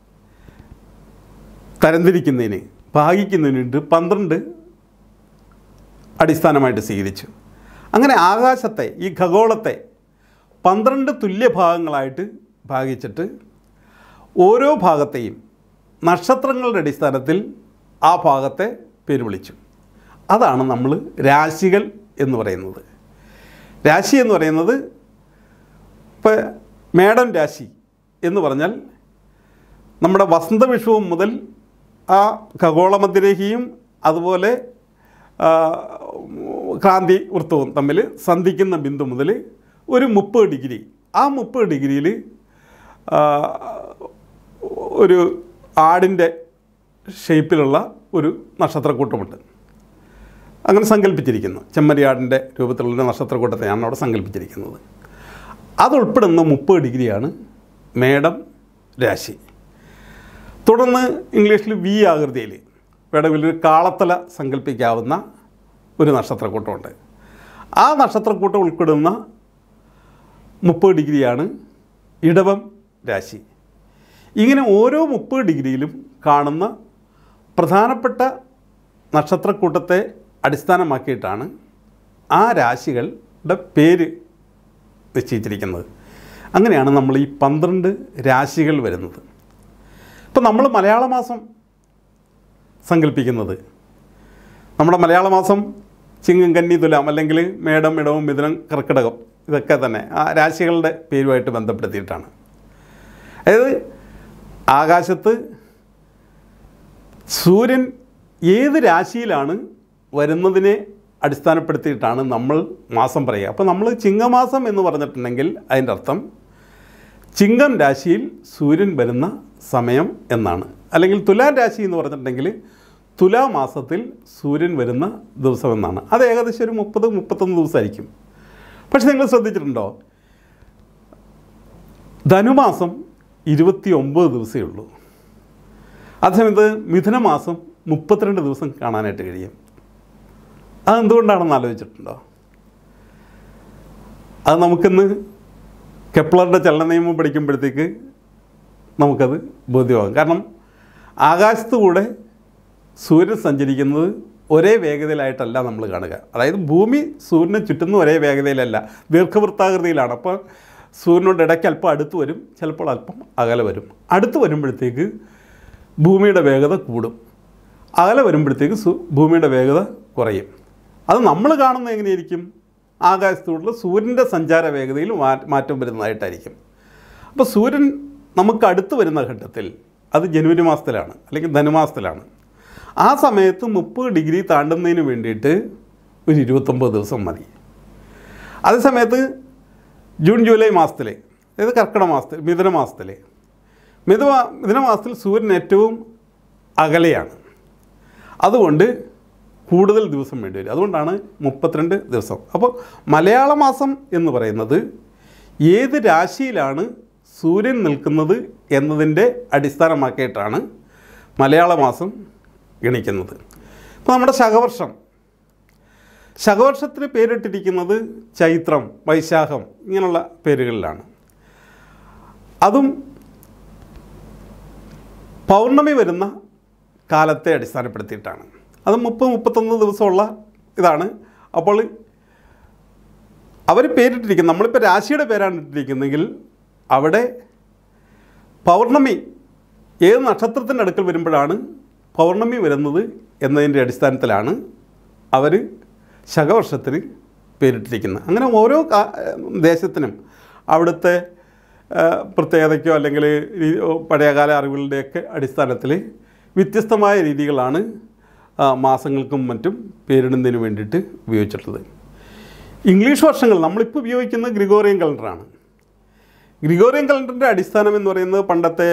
തരംതിരിക്കുന്നതിന് ഭാഗിക്കുന്നതിന് വേണ്ടി പന്ത്രണ്ട് അടിസ്ഥാനമായിട്ട് സ്വീകരിച്ചു അങ്ങനെ ആകാശത്തെ ഈ ഖഗോളത്തെ പന്ത്രണ്ട് തുല്യ ഭാഗങ്ങളായിട്ട് ഭാഗിച്ചിട്ട് ഓരോ ഭാഗത്തെയും നക്ഷത്രങ്ങളുടെ അടിസ്ഥാനത്തിൽ ആ ഭാഗത്തെ പേര് വിളിച്ചു അതാണ് നമ്മൾ രാശികൾ എന്ന് പറയുന്നത് രാശി എന്ന് പറയുന്നത് ഇപ്പോൾ മേടം രാശി എന്ന് പറഞ്ഞാൽ നമ്മുടെ വസന്തവിഷുവും മുതൽ ആ ഖഗോളമധ്യരേഖയും അതുപോലെ ആ, ക്രാന്തി വൃത്തവും തമ്മിൽ സന്ധിക്കുന്ന ബിന്ദു മുതൽ ഒരു മുപ്പത് ഡിഗ്രി ആ മുപ്പത് ഡിഗ്രിയിൽ ഒരു ആടിൻ്റെ ഷേപ്പിലുള്ള ഒരു നക്ഷത്രക്കൂട്ടമുണ്ട് അങ്ങനെ സങ്കല്പിച്ചിരിക്കുന്നു ചെമ്മരിയാടിൻ്റെ രൂപത്തിലുള്ള ഒരു നക്ഷത്രക്കൂട്ടത്തെയാണ് അവിടെ സങ്കല്പിച്ചിരിക്കുന്നത് അതുൾപ്പെടുന്ന മുപ്പത് ഡിഗ്രിയാണ് മേടം രാശി തുടർന്ന് ഇംഗ്ലീഷിൽ വി ആകൃതിയിൽ വേണമെങ്കിൽ ഒരു കാളത്തല സങ്കല്പിക്കാവുന്ന ഒരു നക്ഷത്രക്കൂട്ടമുണ്ട് ആ നക്ഷത്രക്കൂട്ടം ഉൾപ്പെടുന്ന മുപ്പത് ഡിഗ്രിയാണ് ഇടവം രാശി ഇങ്ങനെ ഓരോ മുപ്പത് ഡിഗ്രിയിലും കാണുന്ന പ്രധാനപ്പെട്ട നക്ഷത്രക്കൂട്ടത്തെ അടിസ്ഥാനമാക്കിയിട്ടാണ് ആ രാശികളുടെ പേര് നിശ്ചയിച്ചിരിക്കുന്നത് അങ്ങനെയാണ് നമ്മൾ ഈ പന്ത്രണ്ട് രാശികൾ വരുന്നത് ഇപ്പം നമ്മൾ മലയാള മാസം സങ്കല്പിക്കുന്നത് നമ്മുടെ മലയാള മാസം ചിങ്ങം കന്നി തുലാം അല്ലെങ്കിൽ മേടം ഇടവും മിഥുനം കർക്കിടകം ഇതൊക്കെ തന്നെ ആ രാശികളുടെ പേരുമായിട്ട് ബന്ധപ്പെടുത്തിയിട്ടാണ് അതായത് ആകാശത്ത് സൂര്യൻ ഏത് രാശിയിലാണ് വരുന്നതിനെ അടിസ്ഥാനപ്പെടുത്തിയിട്ടാണ് നമ്മൾ മാസം പറയുക അപ്പോൾ നമ്മൾ ചിങ്ങമാസം എന്ന് പറഞ്ഞിട്ടുണ്ടെങ്കിൽ അതിൻ്റെ അർത്ഥം ചിങ്ങം രാശിയിൽ സൂര്യൻ വരുന്ന സമയം എന്നാണ് അല്ലെങ്കിൽ തുലാം രാശി എന്ന് പറഞ്ഞിട്ടുണ്ടെങ്കിൽ തുലാമാസത്തിൽ സൂര്യൻ വരുന്ന ദിവസം എന്നാണ് അത് ഏകദേശം ഒരു മുപ്പത് മുപ്പത്തൊന്ന് ദിവസമായിരിക്കും പക്ഷെ നിങ്ങൾ ശ്രദ്ധിച്ചിട്ടുണ്ടോ ധനുമാസം ഇരുപത്തി ഒമ്പത് ദിവസമേ ഉള്ളൂ അതേസമയത്ത് മിഥുനമാസം മുപ്പത്തിരണ്ട് ദിവസം കാണാനായിട്ട് കഴിയും അതെന്തുകൊണ്ടാണെന്ന് ആലോചിച്ചിട്ടുണ്ടോ അത് നമുക്കിന്ന് കെപ്ലറുടെ ചലന നിയമം പഠിക്കുമ്പോഴത്തേക്ക് നമുക്കത് ബോധ്യമാകും കാരണം ആകാശത്ത് കൂടെ സൂര്യൻ സഞ്ചരിക്കുന്നത് ഒരേ വേഗതയിലായിട്ടല്ല നമ്മൾ കാണുക അതായത് ഭൂമി സൂര്യനെ ചുറ്റുന്ന ഒരേ വേഗതയിലല്ല ദീർഘവൃത്താകൃതിയിലാണ് അപ്പോൾ സൂര്യനോട് ഇടയ്ക്ക് അല്പം അടുത്ത് വരും ചിലപ്പോൾ അല്പം അകലെ വരും അടുത്ത് വരുമ്പോഴത്തേക്ക് ഭൂമിയുടെ വേഗത കൂടും അകലെ വരുമ്പോഴത്തേക്ക് സു ഭൂമിയുടെ വേഗത കുറയും അത് നമ്മൾ കാണുന്നത് എങ്ങനെയായിരിക്കും ആകാശത്തോടുള്ള സൂര്യൻ്റെ സഞ്ചാര വേഗതയിൽ മാ- മാറ്റം വരുന്നതായിട്ടായിരിക്കും അപ്പോൾ സൂര്യൻ നമുക്ക് അടുത്ത് വരുന്ന ഘട്ടത്തിൽ അത് ജനുവരി മാസത്തിലാണ് അല്ലെങ്കിൽ ധനുമാസത്തിലാണ് ആ സമയത്ത് മുപ്പത് ഡിഗ്രി താണ്ടുന്നതിന് വേണ്ടിയിട്ട് ഒരു ഇരുപത്തൊമ്പത് ദിവസം മതി അതേ സമയത്ത് ജൂൺ ജൂലൈ മാസത്തിൽ അതായത് കർക്കിടക മാസത്തിൽ മിഥുന മാസത്തിൽ മിഥുന മിഥുന മാസത്തിൽ സൂര്യൻ ഏറ്റവും അകലെയാണ് അതുകൊണ്ട് കൂടുതൽ ദിവസം വേണ്ടി വരും അതുകൊണ്ടാണ് മുപ്പത്തിരണ്ട് ദിവസം അപ്പോൾ മലയാള മാസം എന്ന് പറയുന്നത് ഏത് രാശിയിലാണ് സൂര്യൻ നിൽക്കുന്നത് എന്നതിൻ്റെ അടിസ്ഥാനമാക്കിയിട്ടാണ് മലയാള മാസം ഗണിക്കുന്നത് ഇപ്പോൾ നമ്മുടെ ശകവർഷം ശകവർഷത്തിന് പേരിട്ടിരിക്കുന്നത് ചൈത്രം വൈശാഖം ഇങ്ങനെയുള്ള പേരുകളിലാണ് അതും പൗർണമി വരുന്ന കാലത്തെ അടിസ്ഥാനപ്പെടുത്തിയിട്ടാണ് അത് മുപ്പത് മുപ്പത്തൊന്ന് ദിവസമുള്ള ഇതാണ് അപ്പോൾ അവർ പേരിട്ടിരിക്കുന്നത് നമ്മളിപ്പോൾ രാശിയുടെ പേരാണ് ഇട്ടിരിക്കുന്നതെങ്കിൽ അവിടെ പൗർണമി ഏത് നക്ഷത്രത്തിൻ്റെ അടുക്കൽ വരുമ്പോഴാണ് പൗർണമി വരുന്നത് എന്നതിൻ്റെ അടിസ്ഥാനത്തിലാണ് അവർ ശകവർഷത്തിന് പേരിട്ടിരിക്കുന്നത് അങ്ങനെ ഓരോ കാ- ദേശത്തിനും അവിടുത്തെ ആ, പ്രത്യേകതയ്ക്കോ അല്ലെങ്കിൽ ഈ പഴയകാല അറിവുകളുടെയൊക്കെ അടിസ്ഥാനത്തിൽ വ്യത്യസ്തമായ രീതികളാണ് ആ, മാസങ്ങൾക്കും മറ്റും പേരിടുന്നതിന് വേണ്ടിയിട്ട് ഉപയോഗിച്ചിട്ടുള്ളത് ഇംഗ്ലീഷ് വർഷങ്ങൾ നമ്മളിപ്പോൾ ഉപയോഗിക്കുന്നത് ഗ്രിഗോറിയൻ കലണ്ടറാണ് ഗ്രിഗോറിയൻ കലണ്ടറിൻ്റെ അടിസ്ഥാനം എന്ന് പറയുന്നത് പണ്ടത്തെ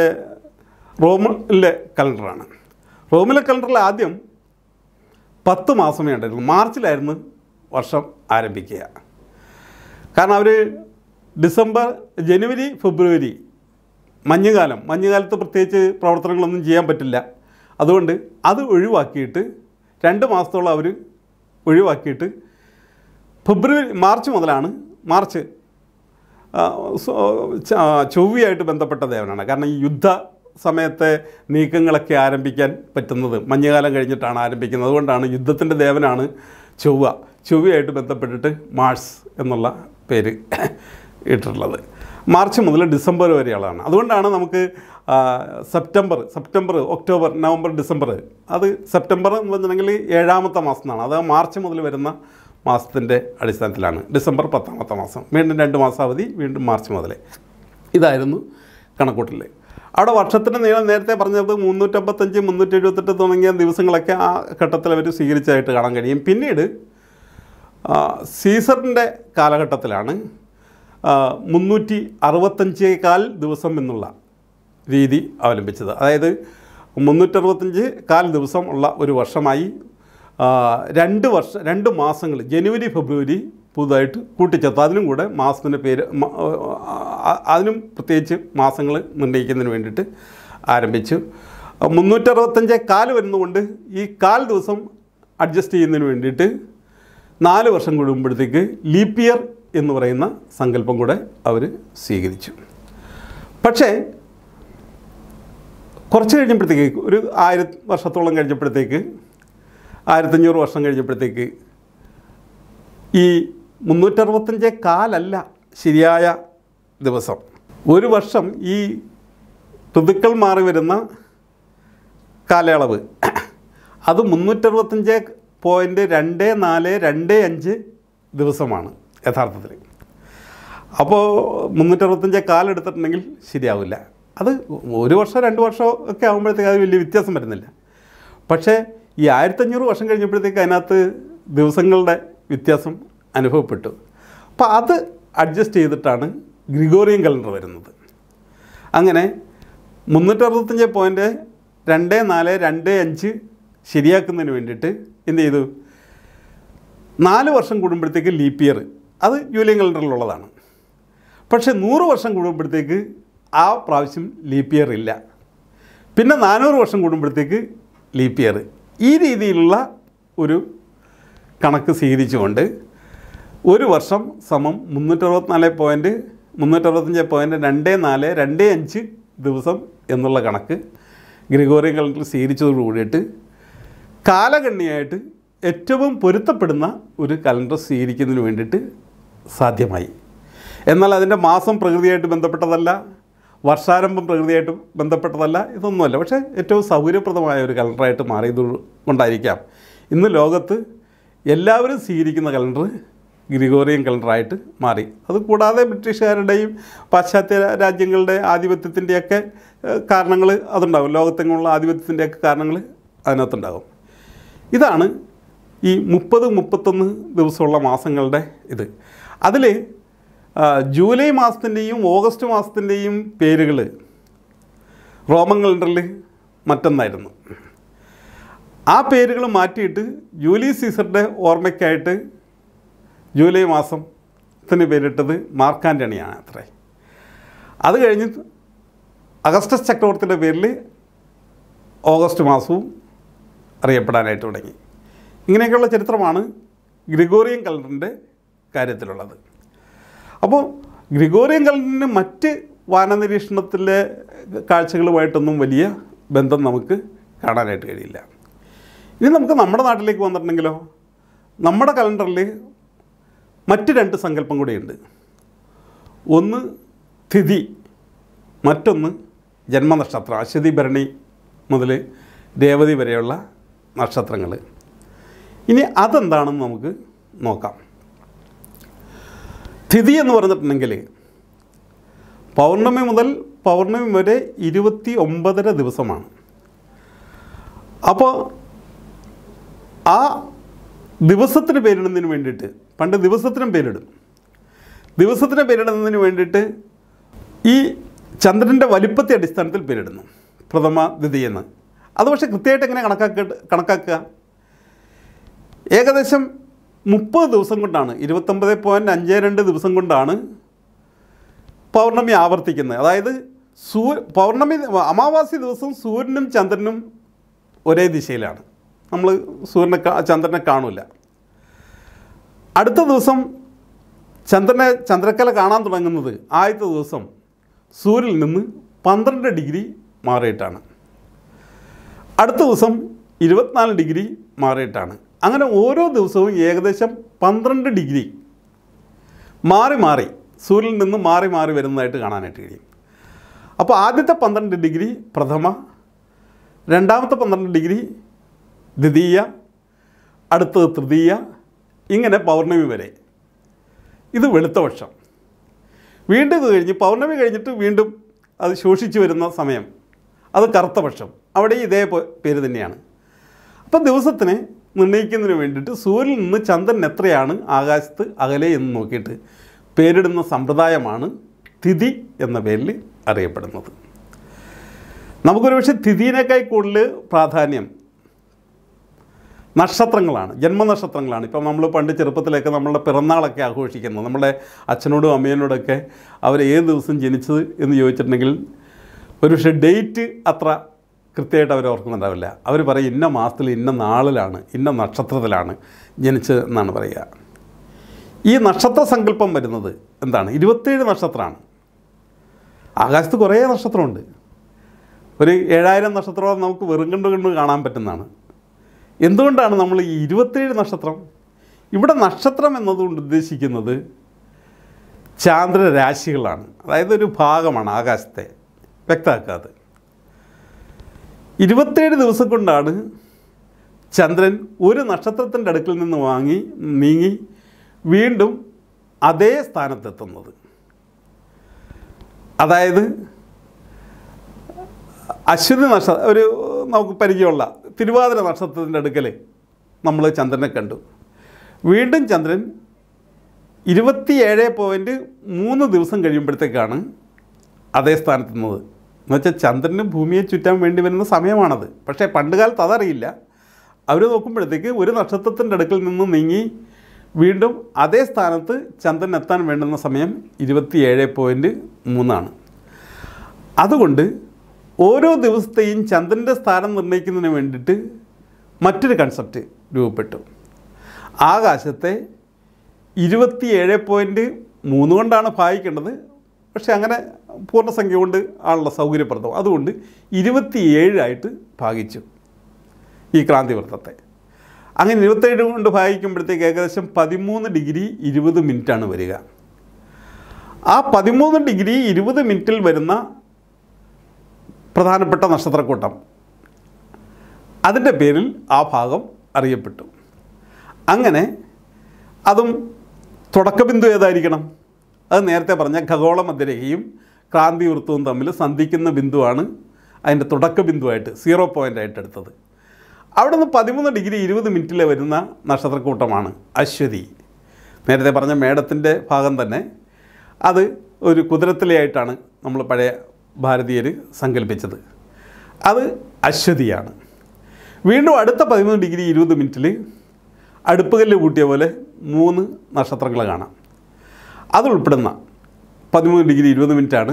റോമിലെ കലണ്ടറാണ് റോമിലെ കലണ്ടറിൽ ആദ്യം പത്ത് മാസമേ ഉണ്ടായിരുന്നു മാർച്ചിലായിരുന്നു വർഷം ആരംഭിക്കുക കാരണം അവർ ഡിസംബർ ജനുവരി ഫെബ്രുവരി മഞ്ഞുകാലം മഞ്ഞുകാലത്ത് പ്രത്യേകിച്ച് പ്രവർത്തനങ്ങളൊന്നും ചെയ്യാൻ പറ്റില്ല അതുകൊണ്ട് അത് ഒഴിവാക്കിയിട്ട് രണ്ട് മാസത്തോളം അവർ ഒഴിവാക്കിയിട്ട് ഫെബ്രുവരി മാർച്ച് മുതലാണ് മാർച്ച് ആ, സോ- ച- ചൊവ്വയായിട്ട് ബന്ധപ്പെട്ട ദേവനാണ് കാരണം ഈ യുദ്ധ സമയത്തെ നീക്കങ്ങളൊക്കെ ആരംഭിക്കാൻ പറ്റുന്നത് മഞ്ഞുകാലം കഴിഞ്ഞിട്ടാണ് ആരംഭിക്കുന്നത് അതുകൊണ്ടാണ് യുദ്ധത്തിൻ്റെ ദേവനാണ് ചൊവ്വ ചൊവ്വയായിട്ട് ബന്ധപ്പെട്ടിട്ട് മാർസ് എന്നുള്ള പേര് ഇട്ടിട്ടുള്ളത് മാർച്ച് മുതൽ ഡിസംബർ വരെയുള്ളതാണ് അതുകൊണ്ടാണ് നമുക്ക് ആ, September September October November December അത് സെപ്റ്റംബർ എന്ന് പറഞ്ഞിട്ടുണ്ടെങ്കിൽ ഏഴാമത്തെ മാസം എന്നാണ് അത് മാർച്ച് മുതൽ വരുന്ന മാസത്തിൻ്റെ അടിസ്ഥാനത്തിലാണ് ഡിസംബർ പത്താമത്തെ മാസം വീണ്ടും രണ്ട് മാസം അവധി വീണ്ടും മാർച്ച് മുതൽ ഇതായിരുന്നു കണക്കൂട്ടൽ അവിടെ വർഷത്തിൻ്റെ നീളം നേരത്തെ പറഞ്ഞത് മുന്നൂറ്റമ്പത്തഞ്ച് മുന്നൂറ്റി എഴുപത്തെട്ട് തുടങ്ങിയ ദിവസങ്ങളൊക്കെ ആ ഘട്ടത്തിൽ അവർ സ്വീകരിച്ചതായിട്ട് കാണാൻ കഴിയും പിന്നീട് ആ, സീസറിൻ്റെ കാലഘട്ടത്തിലാണ് ആ, മുന്നൂറ്റി അറുപത്തഞ്ചേകാൽ ദിവസം എന്നുള്ള രീതി അവലംബിച്ചത് അതായത് മുന്നൂറ്ററുപത്തഞ്ച് കാൽ ദിവസം ഉള്ള ഒരു വർഷമായി ആ, രണ്ട് വർഷം രണ്ട് മാസങ്ങൾ ജനുവരി ഫെബ്രുവരി പുതുതായിട്ട് കൂട്ടിച്ചേർത്തു അതിനും കൂടെ മാസത്തിൻ്റെ പേര് മ- ആ, അതിനും പ്രത്യേകിച്ച് മാസങ്ങൾ നിർണ്ണയിക്കുന്നതിന് വേണ്ടിയിട്ട് ആരംഭിച്ചു മുന്നൂറ്ററുപത്തഞ്ച് കാല് വരുന്നതുകൊണ്ട് ഈ കാൽ ദിവസം അഡ്ജസ്റ്റ് ചെയ്യുന്നതിന് വേണ്ടിയിട്ട് നാല് വർഷം കൂടുമ്പോഴത്തേക്ക് ലീപ്പ് ഇയർ എന്ന് പറയുന്ന സങ്കല്പം കൂടെ അവർ സ്വീകരിച്ചു പക്ഷേ കുറച്ച് കഴിഞ്ഞപ്പോഴത്തേക്ക് ഒരു ആയിരം വർഷത്തോളം കഴിഞ്ഞപ്പോഴത്തേക്ക് ആയിരത്തഞ്ഞൂറ് വർഷം കഴിഞ്ഞപ്പോഴത്തേക്ക് ഈ മുന്നൂറ്ററുപത്തഞ്ച് കാലല്ല ശരിയായ ദിവസം ഒരു വർഷം ഈ ഋതുക്കൾ മാറി വരുന്ന കാലയളവ് അത് മുന്നൂറ്ററുപത്തഞ്ച് പോയിൻറ്റ് രണ്ട് നാല് രണ്ട് അഞ്ച് ദിവസമാണ് യഥാർത്ഥത്തിൽ അപ്പോൾ മുന്നൂറ്ററുപത്തഞ്ച് കാലം എടുത്തിട്ടുണ്ടെങ്കിൽ ശരിയാവില്ല അത് ഒരു വർഷം രണ്ട് വർഷം ഒക്കെ ആകുമ്പോഴത്തേക്ക് അത് വലിയ വ്യത്യാസം വരുന്നില്ല പക്ഷേ ഈ ആയിരത്തഞ്ഞൂറ് വർഷം കഴിഞ്ഞപ്പോഴത്തേക്ക് അതിനകത്ത് ദിവസങ്ങളുടെ വ്യത്യാസം അനുഭവപ്പെട്ടു അപ്പോൾ അത് അഡ്ജസ്റ്റ് ചെയ്തിട്ടാണ് ഗ്രിഗോറിയൻ കലണ്ടർ വരുന്നത് അങ്ങനെ മുന്നൂറ്ററുപത്തഞ്ച് പോയിൻറ്റ് രണ്ട് നാല് രണ്ട് അഞ്ച് ശരിയാക്കുന്നതിന് വേണ്ടിയിട്ട് എന്ത് ചെയ്തു നാല് വർഷം കൂടുമ്പോഴത്തേക്ക് ലീപ്പ് ഇയർ അത് ജൂലിയൻ കലണ്ടറിലുള്ളതാണ് പക്ഷേ നൂറ് വർഷം കൂടുമ്പോഴത്തേക്ക് ആ പ്രാവശ്യം ലീപ്പ് ഇയർ ഇല്ല പിന്നെ നാനൂറ് വർഷം കൂടുമ്പോഴത്തേക്ക് ലീപ്പ് ഇയർ ഈ രീതിയിലുള്ള ഒരു കണക്ക് സ്വീകരിച്ചുകൊണ്ട് ഒരു വർഷം സമം മുന്നൂറ്ററുപത്തിനാല് പോയിൻറ്റ് മുന്നൂറ്ററുപത്തഞ്ച് പോയിൻറ്റ് രണ്ട് നാല് രണ്ട് അഞ്ച് ദിവസം എന്നുള്ള കണക്ക് ഗ്രിഗോറിയൻ കലണ്ടറിൽ സ്വീകരിച്ചതോട് കൂടിയിട്ട് കാലഗണ്യമായിട്ട് ഏറ്റവും പൊരുത്തപ്പെടുന്ന ഒരു കലണ്ടർ സ്വീകരിക്കുന്നതിന് വേണ്ടിയിട്ട് സാധ്യമായി എന്നാൽ അതിൻ്റെ മാസം പ്രകൃതിയായിട്ട് ബന്ധപ്പെട്ടതല്ല വർഷാരംഭം പ്രകൃതിയായിട്ട് ബന്ധപ്പെട്ടതല്ല ഇതൊന്നുമല്ല പക്ഷേ ഏറ്റവും സൗകര്യപ്രദമായ ഒരു കലണ്ടറായിട്ട് മാറിയത് കൊണ്ടായിരിക്കാം ഇന്ന് ലോകത്ത് എല്ലാവരും സ്വീകരിക്കുന്ന കലണ്ടർ ഗ്രിഗോറിയൻ കലണ്ടറായിട്ട് മാറി അതുകൂടാതെ ബ്രിട്ടീഷുകാരുടെയും പാശ്ചാത്യ രാജ്യങ്ങളുടെ ആധിപത്യത്തിൻ്റെയൊക്കെ കാരണങ്ങൾ അതുണ്ടാകും ലോകത്തെങ്ങുള്ള ആധിപത്യത്തിൻ്റെയൊക്കെ കാരണങ്ങൾ അതിനകത്തുണ്ടാകും ഇതാണ് ഈ മുപ്പത് മുപ്പത്തൊന്ന് ദിവസമുള്ള മാസങ്ങളുടെ ഇത് അതിൽ ജൂലൈ മാസത്തിൻ്റെയും ഓഗസ്റ്റ് മാസത്തിൻ്റെയും പേരുകൾ റോമൻ കലണ്ടറിൽ മറ്റൊന്നായിരുന്നു ആ പേരുകൾ മാറ്റിയിട്ട് ജൂലി സീസറുടെ ഓർമ്മയ്ക്കായിട്ട് ജൂലൈ മാസത്തിന് പേരിട്ടത് മാർക്കാൻ്റണിയാണ് അത്രേ അത് കഴിഞ്ഞ് അഗസ്റ്റസ് ചക്രവർത്തിയുടെ പേരിൽ ഓഗസ്റ്റ് മാസവും അറിയപ്പെടാനായിട്ട് തുടങ്ങി ഇങ്ങനെയൊക്കെയുള്ള ചരിത്രമാണ് ഗ്രിഗോറിയൻ കലണ്ടറിൻ്റെ കാര്യത്തിലുള്ളത് അപ്പോൾ ഗ്രിഗോറിയൻ കലണ്ടറിന് മറ്റ് വാനനിരീക്ഷണത്തിലെ കാഴ്ചകളുമായിട്ടൊന്നും വലിയ ബന്ധം നമുക്ക് കാണാനായിട്ട് കഴിയില്ല ഇനി നമുക്ക് നമ്മുടെ നാട്ടിലേക്ക് വന്നിട്ടുണ്ടെങ്കിലോ നമ്മുടെ കലണ്ടറിൽ മറ്റ് രണ്ട് സങ്കല്പം കൂടിയുണ്ട് ഒന്ന് തിഥി മറ്റൊന്ന് ജന്മനക്ഷത്രം അശ്വതി ഭരണി മുതൽ രേവതി വരെയുള്ള നക്ഷത്രങ്ങൾ ഇനി അതെന്താണെന്ന് നമുക്ക് നോക്കാം തിഥി എന്ന് പറഞ്ഞിട്ടുണ്ടെങ്കിൽ പൗർണമി മുതൽ പൗർണമി വരെ ഇരുപത്തി ഒമ്പതര ദിവസമാണ് അപ്പോൾ ആ ദിവസത്തിന് പേരിടുന്നതിന് വേണ്ടിയിട്ട് പണ്ട് ദിവസത്തിനും പേരിടും ദിവസത്തിന് പേരിടുന്നതിന് വേണ്ടിയിട്ട് ഈ ചന്ദ്രൻ്റെ വലിപ്പത്തെ അടിസ്ഥാനത്തിൽ പേരിടുന്നു പ്രഥമ ദ്വിതീയെന്ന് അത് പക്ഷേ കൃത്യമായിട്ട് എങ്ങനെ കണക്കാക്ക കണക്കാക്കുക ഏകദേശം മുപ്പത് ദിവസം കൊണ്ടാണ് ഇരുപത്തൊമ്പത് പോയിൻറ്റ് അഞ്ച് രണ്ട് ദിവസം കൊണ്ടാണ് പൗർണമി ആവർത്തിക്കുന്നത് അതായത് സൂ പൗർണമി അമാവാസി ദിവസം സൂര്യനും ചന്ദ്രനും ഒരേ ദിശയിലാണ് നമ്മൾ സൂര്യനെ കാ- ചന്ദ്രനെ കാണില്ല അടുത്ത ദിവസം ചന്ദ്രനെ ചന്ദ്രക്കല കാണാൻ തുടങ്ങുന്നത് ആദ്യത്തെ ദിവസം സൂര്യനിൽ നിന്ന് പന്ത്രണ്ട് ഡിഗ്രി മാറിയിട്ടാണ് അടുത്ത ദിവസം ഇരുപത്തിനാല് ഡിഗ്രി മാറിയിട്ടാണ് അങ്ങനെ ഓരോ ദിവസവും ഏകദേശം പന്ത്രണ്ട് ഡിഗ്രി മാറി മാറി സൂര്യനിൽ നിന്ന് മാറി മാറി വരുന്നതായിട്ട് കാണാനായിട്ട് കഴിയും അപ്പോൾ ആദ്യത്തെ പന്ത്രണ്ട് ഡിഗ്രി പ്രഥമ രണ്ടാമത്തെ പന്ത്രണ്ട് ഡിഗ്രി ദ്വിതീയ അടുത്തത് തൃതീയ ഇങ്ങനെ പൗർണമി വരെ ഇത് വെളുത്ത പക്ഷം വീണ്ടും ഇത് കഴിഞ്ഞ് പൗർണമി കഴിഞ്ഞിട്ട് വീണ്ടും അത് ശോഷിച്ചു വരുന്ന സമയം അത് കറുത്ത പക്ഷം അവിടെ ഇതേ പോ- പേര് തന്നെയാണ് അപ്പം ദിവസത്തിനെ നിർണ്ണയിക്കുന്നതിന് വേണ്ടിയിട്ട് സൂര്യനിൽ നിന്ന് ചന്ദ്രൻ എത്രയാണ് ആകാശത്ത് അകലെ എന്ന് നോക്കിയിട്ട് പേരിടുന്ന സമ്പ്രദായമാണ് തിഥി എന്ന പേരിൽ അറിയപ്പെടുന്നത് നമുക്കൊരു പക്ഷേ തിഥിയിനേക്കാൾ കൂടുതൽ പ്രാധാന്യം നക്ഷത്രങ്ങളാണ് ജന്മനക്ഷത്രങ്ങളാണ് ഇപ്പം നമ്മൾ പണ്ട് ചെറുപ്പത്തിലൊക്കെ നമ്മളുടെ പിറന്നാളൊക്കെ ആഘോഷിക്കുന്നത് നമ്മുടെ അച്ഛനോടും അമ്മയോടൊക്കെ അവർ ഏത് ദിവസം ജനിച്ചത് എന്ന് ചോദിച്ചിട്ടുണ്ടെങ്കിൽ ഒരു പക്ഷേ ഡേറ്റ് അത്ര കൃത്യമായിട്ട് അവർ ഓർക്കുന്നുണ്ടാവില്ല അവർ പറയും ഇന്ന മാസത്തിൽ ഇന്ന നാളിലാണ് ഇന്ന നക്ഷത്രത്തിലാണ് ജനിച്ചത് എന്നാണ് പറയുക ഈ നക്ഷത്ര സങ്കല്പം വരുന്നത് എന്താണ് ഇരുപത്തേഴ് നക്ഷത്രമാണ് ആകാശത്ത് കുറേ നക്ഷത്രമുണ്ട് ഒരു ഏഴായിരം നക്ഷത്രം നമുക്ക് വെറും കണ്ട് കണ്ട് കാണാൻ പറ്റുന്നതാണ് എന്തുകൊണ്ടാണ് നമ്മൾ ഈ ഇരുപത്തേഴ് നക്ഷത്രം ഇവിടെ നക്ഷത്രം എന്നതുകൊണ്ട് ഉദ്ദേശിക്കുന്നത് ചാന്ദ്രരാശികളാണ് അതായത് ഒരു ഭാഗമാണ് ആകാശത്തെ വ്യക്തമാക്കാതെ ഇരുപത്തേഴ് ദിവസം കൊണ്ടാണ് ചന്ദ്രൻ ഒരു നക്ഷത്രത്തിൻ്റെ അടുക്കിൽ നിന്ന് വാങ്ങി നീങ്ങി വീണ്ടും അതേ സ്ഥാനത്തെത്തുന്നത് അതായത് അശ്വതി നക്ഷത്രം ഒരു നമുക്ക് പരിചയമുള്ള തിരുവാതിര നക്ഷത്രത്തിൻ്റെ അടുക്കൽ നമ്മൾ ചന്ദ്രനെ കണ്ടു വീണ്ടും ചന്ദ്രൻ ഇരുപത്തിയേഴ് പോയിൻറ്റ് മൂന്ന് ദിവസം കഴിയുമ്പോഴത്തേക്കാണ് അതേ സ്ഥാനത്തെത്തുന്നത് എന്നുവെച്ചാൽ ചന്ദ്രന് ഭൂമിയെ ചുറ്റാൻ വേണ്ടി വരുന്ന സമയമാണത് പക്ഷേ പണ്ട് കാലത്ത് അതറിയില്ല അവർ നോക്കുമ്പോഴത്തേക്ക് ഒരു നക്ഷത്രത്തിൻ്റെ അടുക്കിൽ നിന്ന് നീങ്ങി വീണ്ടും അതേ സ്ഥാനത്ത് ചന്ദ്രൻ എത്താൻ വേണ്ടുന്ന സമയം ഇരുപത്തിയേഴ് പോയിൻറ്റ് മൂന്നാണ് അതുകൊണ്ട് ഓരോ ദിവസത്തെയും ചന്ദ്രൻ്റെ സ്ഥാനം നിർണ്ണയിക്കുന്നതിന് വേണ്ടിയിട്ട് മറ്റൊരു കൺസെപ്റ്റ് രൂപപ്പെട്ടു ആകാശത്തെ ഇരുപത്തിയേഴ് പോയിൻറ്റ് മൂന്ന് കൊണ്ടാണ് ഭാഗിക്കേണ്ടത് പക്ഷേ അങ്ങനെ പൂർണ്ണസംഖ്യ കൊണ്ട് ആണുള്ള സൗകര്യപ്രദം അതുകൊണ്ട് ഇരുപത്തിയേഴായിട്ട് ഭാഗിച്ചു ഈ ക്രാന്തിവൃത്തത്തെ അങ്ങനെ ഇരുപത്തേഴ് കൊണ്ട് ഭാഗിക്കുമ്പോഴത്തേക്ക് ഏകദേശം പതിമൂന്ന് ഡിഗ്രി ഇരുപത് മിനിറ്റാണ് വരിക ആ പതിമൂന്ന് ഡിഗ്രി ഇരുപത് മിനിറ്റിൽ വരുന്ന പ്രധാനപ്പെട്ട നക്ഷത്രക്കൂട്ടം അതിൻ്റെ പേരിൽ ആ ഭാഗം അറിയപ്പെട്ടു അങ്ങനെ അതും തുടക്കബിന്ദു ഏതായിരിക്കണം അത് നേരത്തെ പറഞ്ഞ ഖഗോള മധ്യരേഖയും ക്രാന്തി വൃത്തവും തമ്മിൽ സന്ധിക്കുന്ന ബിന്ദുവാണ് അതിൻ്റെ തുടക്ക ബിന്ദുവായിട്ട് സീറോ പോയിൻ്റ് ആയിട്ട് എടുത്തത് അവിടെ നിന്ന് പതിമൂന്ന് ഡിഗ്രി ഇരുപത് മിനിറ്റിൽ വരുന്ന നക്ഷത്രക്കൂട്ടമാണ് അശ്വതി നേരത്തെ പറഞ്ഞ മേടത്തിൻ്റെ ഭാഗം തന്നെ അത് ഒരു കുതിരത്തിലെയായിട്ടാണ് നമ്മൾ പഴയ ഭാരതീയർ സങ്കല്പിച്ചത് അത് അശ്വതിയാണ് വീണ്ടും അടുത്ത പതിമൂന്ന് ഡിഗ്രി ഇരുപത് മിനിറ്റിൽ അടുപ്പുകല്ല് കൂട്ടിയ പോലെ മൂന്ന് നക്ഷത്രങ്ങൾ കാണാം അതുൾപ്പെടുന്ന പതിമൂന്ന് ഡിഗ്രി ഇരുപത് മിനിറ്റാണ്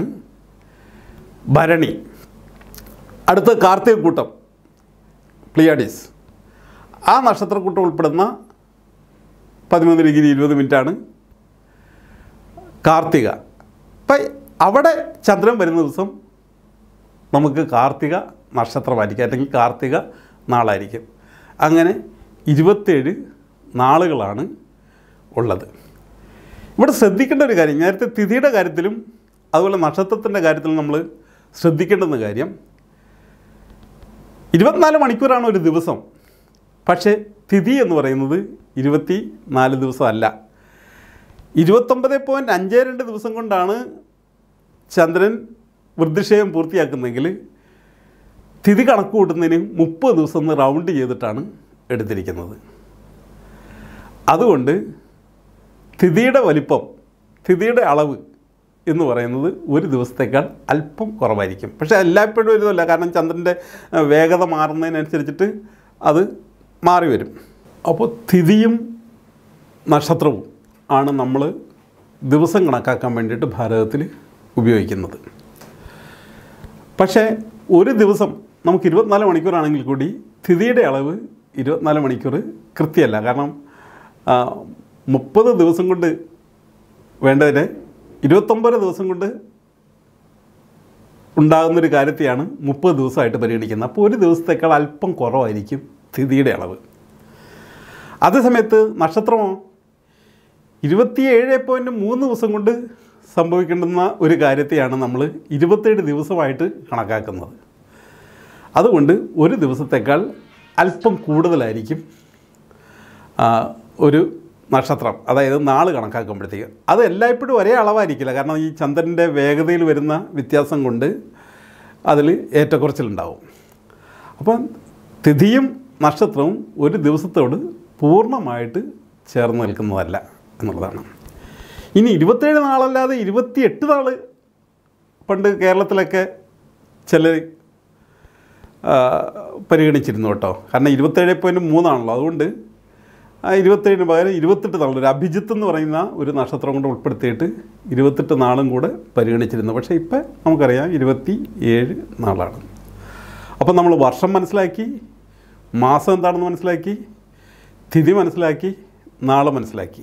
ഭരണി അടുത്ത കാർത്തിക കൂട്ടം പ്ലിയാഡിസ് ആ നക്ഷത്രക്കൂട്ടം ഉൾപ്പെടുന്ന പതിമൂന്ന് ഡിഗ്രി ഇരുപത് മിനിറ്റാണ് കാർത്തിക അപ്പം അവിടെ ചന്ദ്രൻ വരുന്ന ദിവസം നമുക്ക് കാർത്തിക നക്ഷത്രമായിരിക്കും അല്ലെങ്കിൽ കാർത്തിക നാളായിരിക്കും അങ്ങനെ ഇരുപത്തേഴ് നാളുകളാണ് ഉള്ളത് ഇവിടെ ശ്രദ്ധിക്കേണ്ട ഒരു കാര്യം നേരത്തെ തിഥിയുടെ കാര്യത്തിലും അതുപോലെ നക്ഷത്രത്തിൻ്റെ കാര്യത്തിലും നമ്മൾ ശ്രദ്ധിക്കേണ്ടുന്ന കാര്യം ഇരുപത്തിനാല് മണിക്കൂറാണ് ഒരു ദിവസം പക്ഷേ തിഥി എന്ന് പറയുന്നത് ഇരുപത്തി നാല് ദിവസമല്ല ഇരുപത്തൊമ്പത് പോയിൻറ്റ് അഞ്ച് രണ്ട് ദിവസം കൊണ്ടാണ് ചന്ദ്രൻ വൃദ്ധിക്ഷയം പൂർത്തിയാക്കുന്നതെങ്കിൽ തിഥി കണക്ക് കൂട്ടുന്നതിന് മുപ്പത് ദിവസം ഒന്ന് റൗണ്ട് ചെയ്തിട്ടാണ് എടുത്തിരിക്കുന്നത് അതുകൊണ്ട് തിഥിയുടെ വലിപ്പം തിഥിയുടെ അളവ് എന്ന് പറയുന്നത് ഒരു ദിവസത്തേക്കാൾ അല്പം കുറവായിരിക്കും പക്ഷേ എല്ലായ്പ്പോഴും ഒരു ഇതല്ല കാരണം ചന്ദ്രൻ്റെ അഹ്, വേഗത മാറുന്നതിനനുസരിച്ചിട്ട് അത് മാറി വരും അപ്പോൾ തിഥിയും നക്ഷത്രവും ആണ് നമ്മൾ ദിവസം കണക്കാക്കാൻ വേണ്ടിയിട്ട് ഭാരതത്തിൽ ഉപയോഗിക്കുന്നത് പക്ഷേ ഒരു ദിവസം നമുക്ക് ഇരുപത്തിനാല് മണിക്കൂറാണെങ്കിൽ കൂടി തിഥിയുടെ അളവ് ഇരുപത്തിനാല് മണിക്കൂർ കൃത്യമല്ല കാരണം ആ, മുപ്പത് ദിവസം കൊണ്ട് വേണ്ടതിന് ഇരുപത്തൊമ്പത് ദിവസം കൊണ്ട് ഉണ്ടാകുന്നൊരു കാര്യത്തെയാണ് മുപ്പത് ദിവസമായിട്ട് പരിഗണിക്കുന്നത് അപ്പോൾ ഒരു ദിവസത്തേക്കാൾ അല്പം കുറവായിരിക്കും തിഥിയുടെ അളവ് അതേസമയത്ത് നക്ഷത്രമോ ഇരുപത്തിയേഴ് പോയിൻറ്റ് മൂന്ന് ദിവസം കൊണ്ട് സംഭവിക്കേണ്ടുന്ന ഒരു കാര്യത്തെയാണ് നമ്മൾ ഇരുപത്തേഴ് ദിവസമായിട്ട് കണക്കാക്കുന്നത് അതുകൊണ്ട് ഒരു ദിവസത്തേക്കാൾ അല്പം കൂടുതലായിരിക്കും ആ, ഒരു നക്ഷത്രം അതായത് നാൾ കണക്കാക്കുമ്പോഴത്തേക്ക് അത് എല്ലായ്പ്പോഴും ഒരേ അളവായിരിക്കില്ല കാരണം ഈ ചന്ദ്രൻ്റെ വേഗതയിൽ വരുന്ന വ്യത്യാസം കൊണ്ട് അതിൽ ഏറ്റക്കുറച്ചിലുണ്ടാവും അപ്പം തിഥിയും നക്ഷത്രവും ഒരു ദിവസത്തോട് പൂർണ്ണമായിട്ട് ചേർന്ന് നിൽക്കുന്നതല്ല എന്നുള്ളതാണ് ഇനി ഇരുപത്തേഴ് നാളല്ലാതെ ഇരുപത്തിയെട്ട് നാൾ പണ്ട് കേരളത്തിലൊക്കെ ചിലർ ആ, പരിഗണിച്ചിരുന്നു കേട്ടോ കാരണം ഇരുപത്തേഴ് പോയിൻറ്റ് മൂന്നാണല്ലോ അതുകൊണ്ട് ആ ഇരുപത്തേഴിന് പകരം ഇരുപത്തെട്ട് നാൾ ഒരു അഭിജിത്ത് എന്ന് പറയുന്ന ഒരു നക്ഷത്രം കൊണ്ട് ഉൾപ്പെടുത്തിയിട്ട് ഇരുപത്തെട്ട് നാളും കൂടെ പരിഗണിച്ചിരുന്നു പക്ഷേ ഇപ്പം നമുക്കറിയാം ഇരുപത്തി ഏഴ് നാളാണ് അപ്പം നമ്മൾ വർഷം മനസ്സിലാക്കി മാസം എന്താണെന്ന് മനസ്സിലാക്കി തിഥി മനസ്സിലാക്കി നാളെ മനസ്സിലാക്കി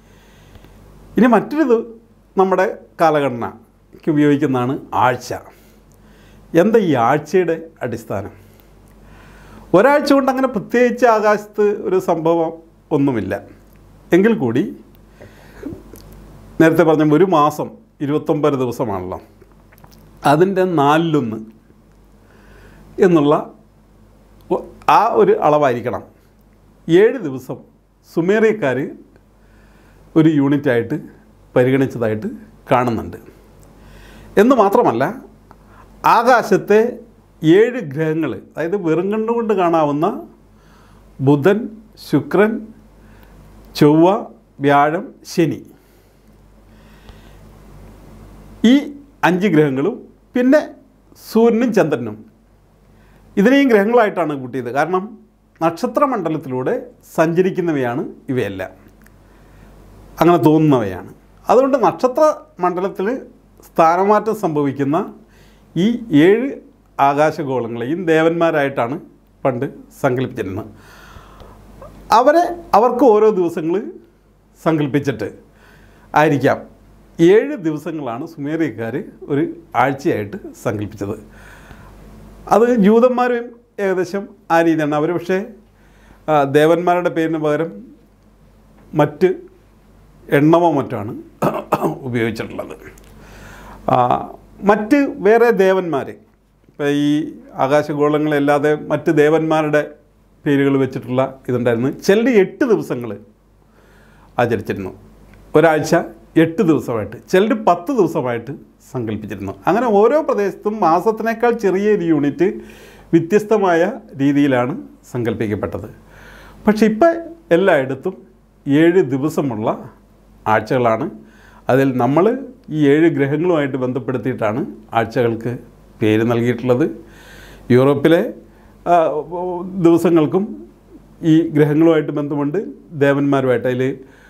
ഇനി മറ്റൊരിത് നമ്മുടെ കാലഘടനയ്ക്ക് ഉപയോഗിക്കുന്നതാണ് ആഴ്ച എന്താ ഈ ആഴ്ചയുടെ അടിസ്ഥാനം ഒരാഴ്ച കൊണ്ട് അങ്ങനെ പ്രത്യേകിച്ച് ആകാശത്ത് ഒരു സംഭവം ഒന്നുമില്ല എങ്കിൽ കൂടി നേരത്തെ പറഞ്ഞ ഒരു മാസം ഇരുപത്തൊമ്പത് ദിവസമാണല്ലോ അതിൻ്റെ നാലിലൊന്ന് എന്നുള്ള ഒ- ആ ഒരു അളവായിരിക്കണം ഏഴ് ദിവസം സുമേറിയക്കാർ ഒരു യൂണിറ്റായിട്ട് പരിഗണിച്ചതായിട്ട് കാണുന്നുണ്ട് എന്ന് മാത്രമല്ല ആകാശത്തെ ഏഴ് ഗ്രഹങ്ങൾ അതായത് വെറും കണ്ടുകൊണ്ട് കാണാവുന്ന ബുധൻ ശുക്രൻ ചൊവ്വ വ്യാഴം ശനി ഈ അഞ്ച് ഗ്രഹങ്ങളും പിന്നെ സൂര്യനും ചന്ദ്രനും ഇതിനെയും ഗ്രഹങ്ങളായിട്ടാണ് കൂട്ടിയത് കാരണം നക്ഷത്രമണ്ഡലത്തിലൂടെ സഞ്ചരിക്കുന്നവയാണ് ഇവയെല്ലാം അങ്ങനെ തോന്നുന്നവയാണ് അതുകൊണ്ട് നക്ഷത്ര മണ്ഡലത്തിൽ സ്ഥാനമാറ്റം സംഭവിക്കുന്ന ഈ ഏഴ് ആകാശഗോളങ്ങളെയും ദേവന്മാരായിട്ടാണ് പണ്ട് സങ്കല്പിച്ചിരുന്നത് അവരെ അവർക്ക് ഓരോ ദിവസങ്ങൾ സങ്കല്പിച്ചിട്ട് ആയിരിക്കാം ഏഴ് ദിവസങ്ങളാണ് സുമേറിയക്കാർ ഒരു ആഴ്ചയായിട്ട് സങ്കല്പിച്ചത് അത് ജൂതന്മാരും ഏകദേശം ആ രീതിയാണ് അവർ പക്ഷേ ആ, ദേവന്മാരുടെ പേരിന് പകരം മറ്റ് എണ്ണമോ മറ്റാണ് ഉപയോഗിച്ചിട്ടുള്ളത് ആ, മറ്റ് വേറെ ദേവന്മാർ ഇപ്പം ഈ ആകാശഗോളങ്ങളല്ലാതെ മറ്റ് ദേവന്മാരുടെ പേരുകൾ വെച്ചിട്ടുള്ള ഇതുണ്ടായിരുന്നു ചിലർ എട്ട് ദിവസങ്ങൾ ആചരിച്ചിരുന്നു ഒരാഴ്ച എട്ട് ദിവസമായിട്ട് ചിലർ പത്ത് ദിവസമായിട്ട് സങ്കല്പിച്ചിരുന്നു അങ്ങനെ ഓരോ പ്രദേശത്തും മാസത്തിനേക്കാൾ ചെറിയൊരു യൂണിറ്റ് വ്യത്യസ്തമായ രീതിയിലാണ് സങ്കല്പിക്കപ്പെട്ടത് പക്ഷെ ഇപ്പം എല്ലായിടത്തും ഏഴ് ദിവസമുള്ള ആഴ്ചകളാണ് അതിൽ നമ്മൾ ഈ ഏഴ് ഗ്രഹങ്ങളുമായിട്ട് ബന്ധപ്പെടുത്തിയിട്ടാണ് ആഴ്ചകൾക്ക് പേര് നൽകിയിട്ടുള്ളത് യൂറോപ്പിലെ ആ, ദിവസങ്ങൾക്കും ഈ ഗ്രഹങ്ങളുമായിട്ട് ബന്ധമുണ്ട് ദേവന്മാരുമായിട്ട് അതിൽ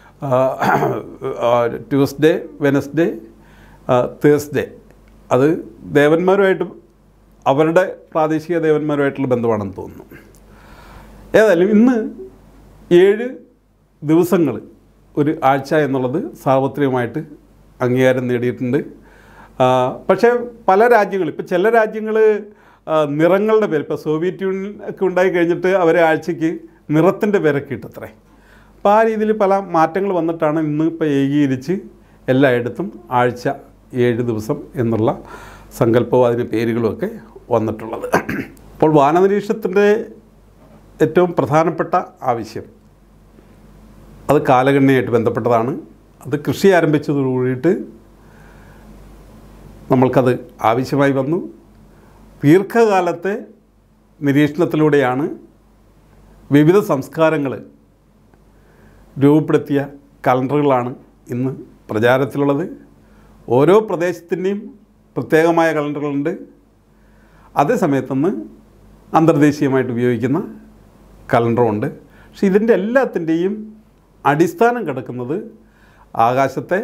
ട്യൂസ്ഡേ വെനസ്ഡേ തേഴ്സ്ഡേ അത് ദേവന്മാരുമായിട്ട് അവരുടെ പ്രാദേശിക ദേവന്മാരുമായിട്ടുള്ള ബന്ധമാണെന്ന് തോന്നുന്നു ഏതായാലും ഇന്ന് ഏഴ് ദിവസങ്ങൾ ഒരു ആഴ്ച എന്നുള്ളത് സാർവത്രികമായിട്ട് അംഗീകാരം നേടിയിട്ടുണ്ട് ആ, പക്ഷേ പല രാജ്യങ്ങൾ ഇപ്പോൾ ചില രാജ്യങ്ങൾ നിറങ്ങളുടെ പേര് ഇപ്പോൾ സോവിയറ്റ് യൂണിയൻ ഒക്കെ ഉണ്ടായി കഴിഞ്ഞിട്ട് അവരെ ആഴ്ചയ്ക്ക് നിറത്തിൻ്റെ പേരൊക്കെ ഇട്ടത്രേ അപ്പോൾ ആ രീതിയിൽ പല മാറ്റങ്ങൾ വന്നിട്ടാണ് ഇന്ന് ഇപ്പോൾ ഏകീകരിച്ച് എല്ലായിടത്തും ആഴ്ച ഏഴ് ദിവസം എന്നുള്ള സങ്കല്പവും അതിന് പേരുകളുമൊക്കെ വന്നിട്ടുള്ളത് അപ്പോൾ വാനനിരീക്ഷണത്തിൻ്റെ ഏറ്റവും പ്രധാനപ്പെട്ട ആവശ്യം അത് കാലഗണനയായിട്ട് ബന്ധപ്പെട്ടതാണ് അത് കൃഷി ആരംഭിച്ചതോടു കൂടിയിട്ട് നമ്മൾക്കത് ആവശ്യമായി വന്നു ദീർഘകാലത്തെ നിരീക്ഷണത്തിലൂടെയാണ് വിവിധ സംസ്കാരങ്ങൾ രൂപപ്പെടുത്തിയ കലണ്ടറുകളാണ് ഇന്ന് പ്രചാരത്തിലുള്ളത് ഓരോ പ്രദേശത്തിൻ്റെയും പ്രത്യേകമായ കലണ്ടറുകളുണ്ട് അതേ സമയത്തുനിന്ന് അന്തർദേശീയമായിട്ട് ഉപയോഗിക്കുന്ന കലണ്ടറുമുണ്ട് പക്ഷെ ഇതിൻ്റെ എല്ലാത്തിൻ്റെയും അടിസ്ഥാനം കിടക്കുന്നത് ആകാശത്തെ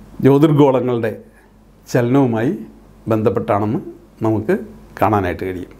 ജ്യോതിർഗോളങ്ങളുടെ ചലനവുമായി ബന്ധപ്പെട്ടാണെന്ന് നമുക്ക് കാണാനായിട്ട് കഴിയും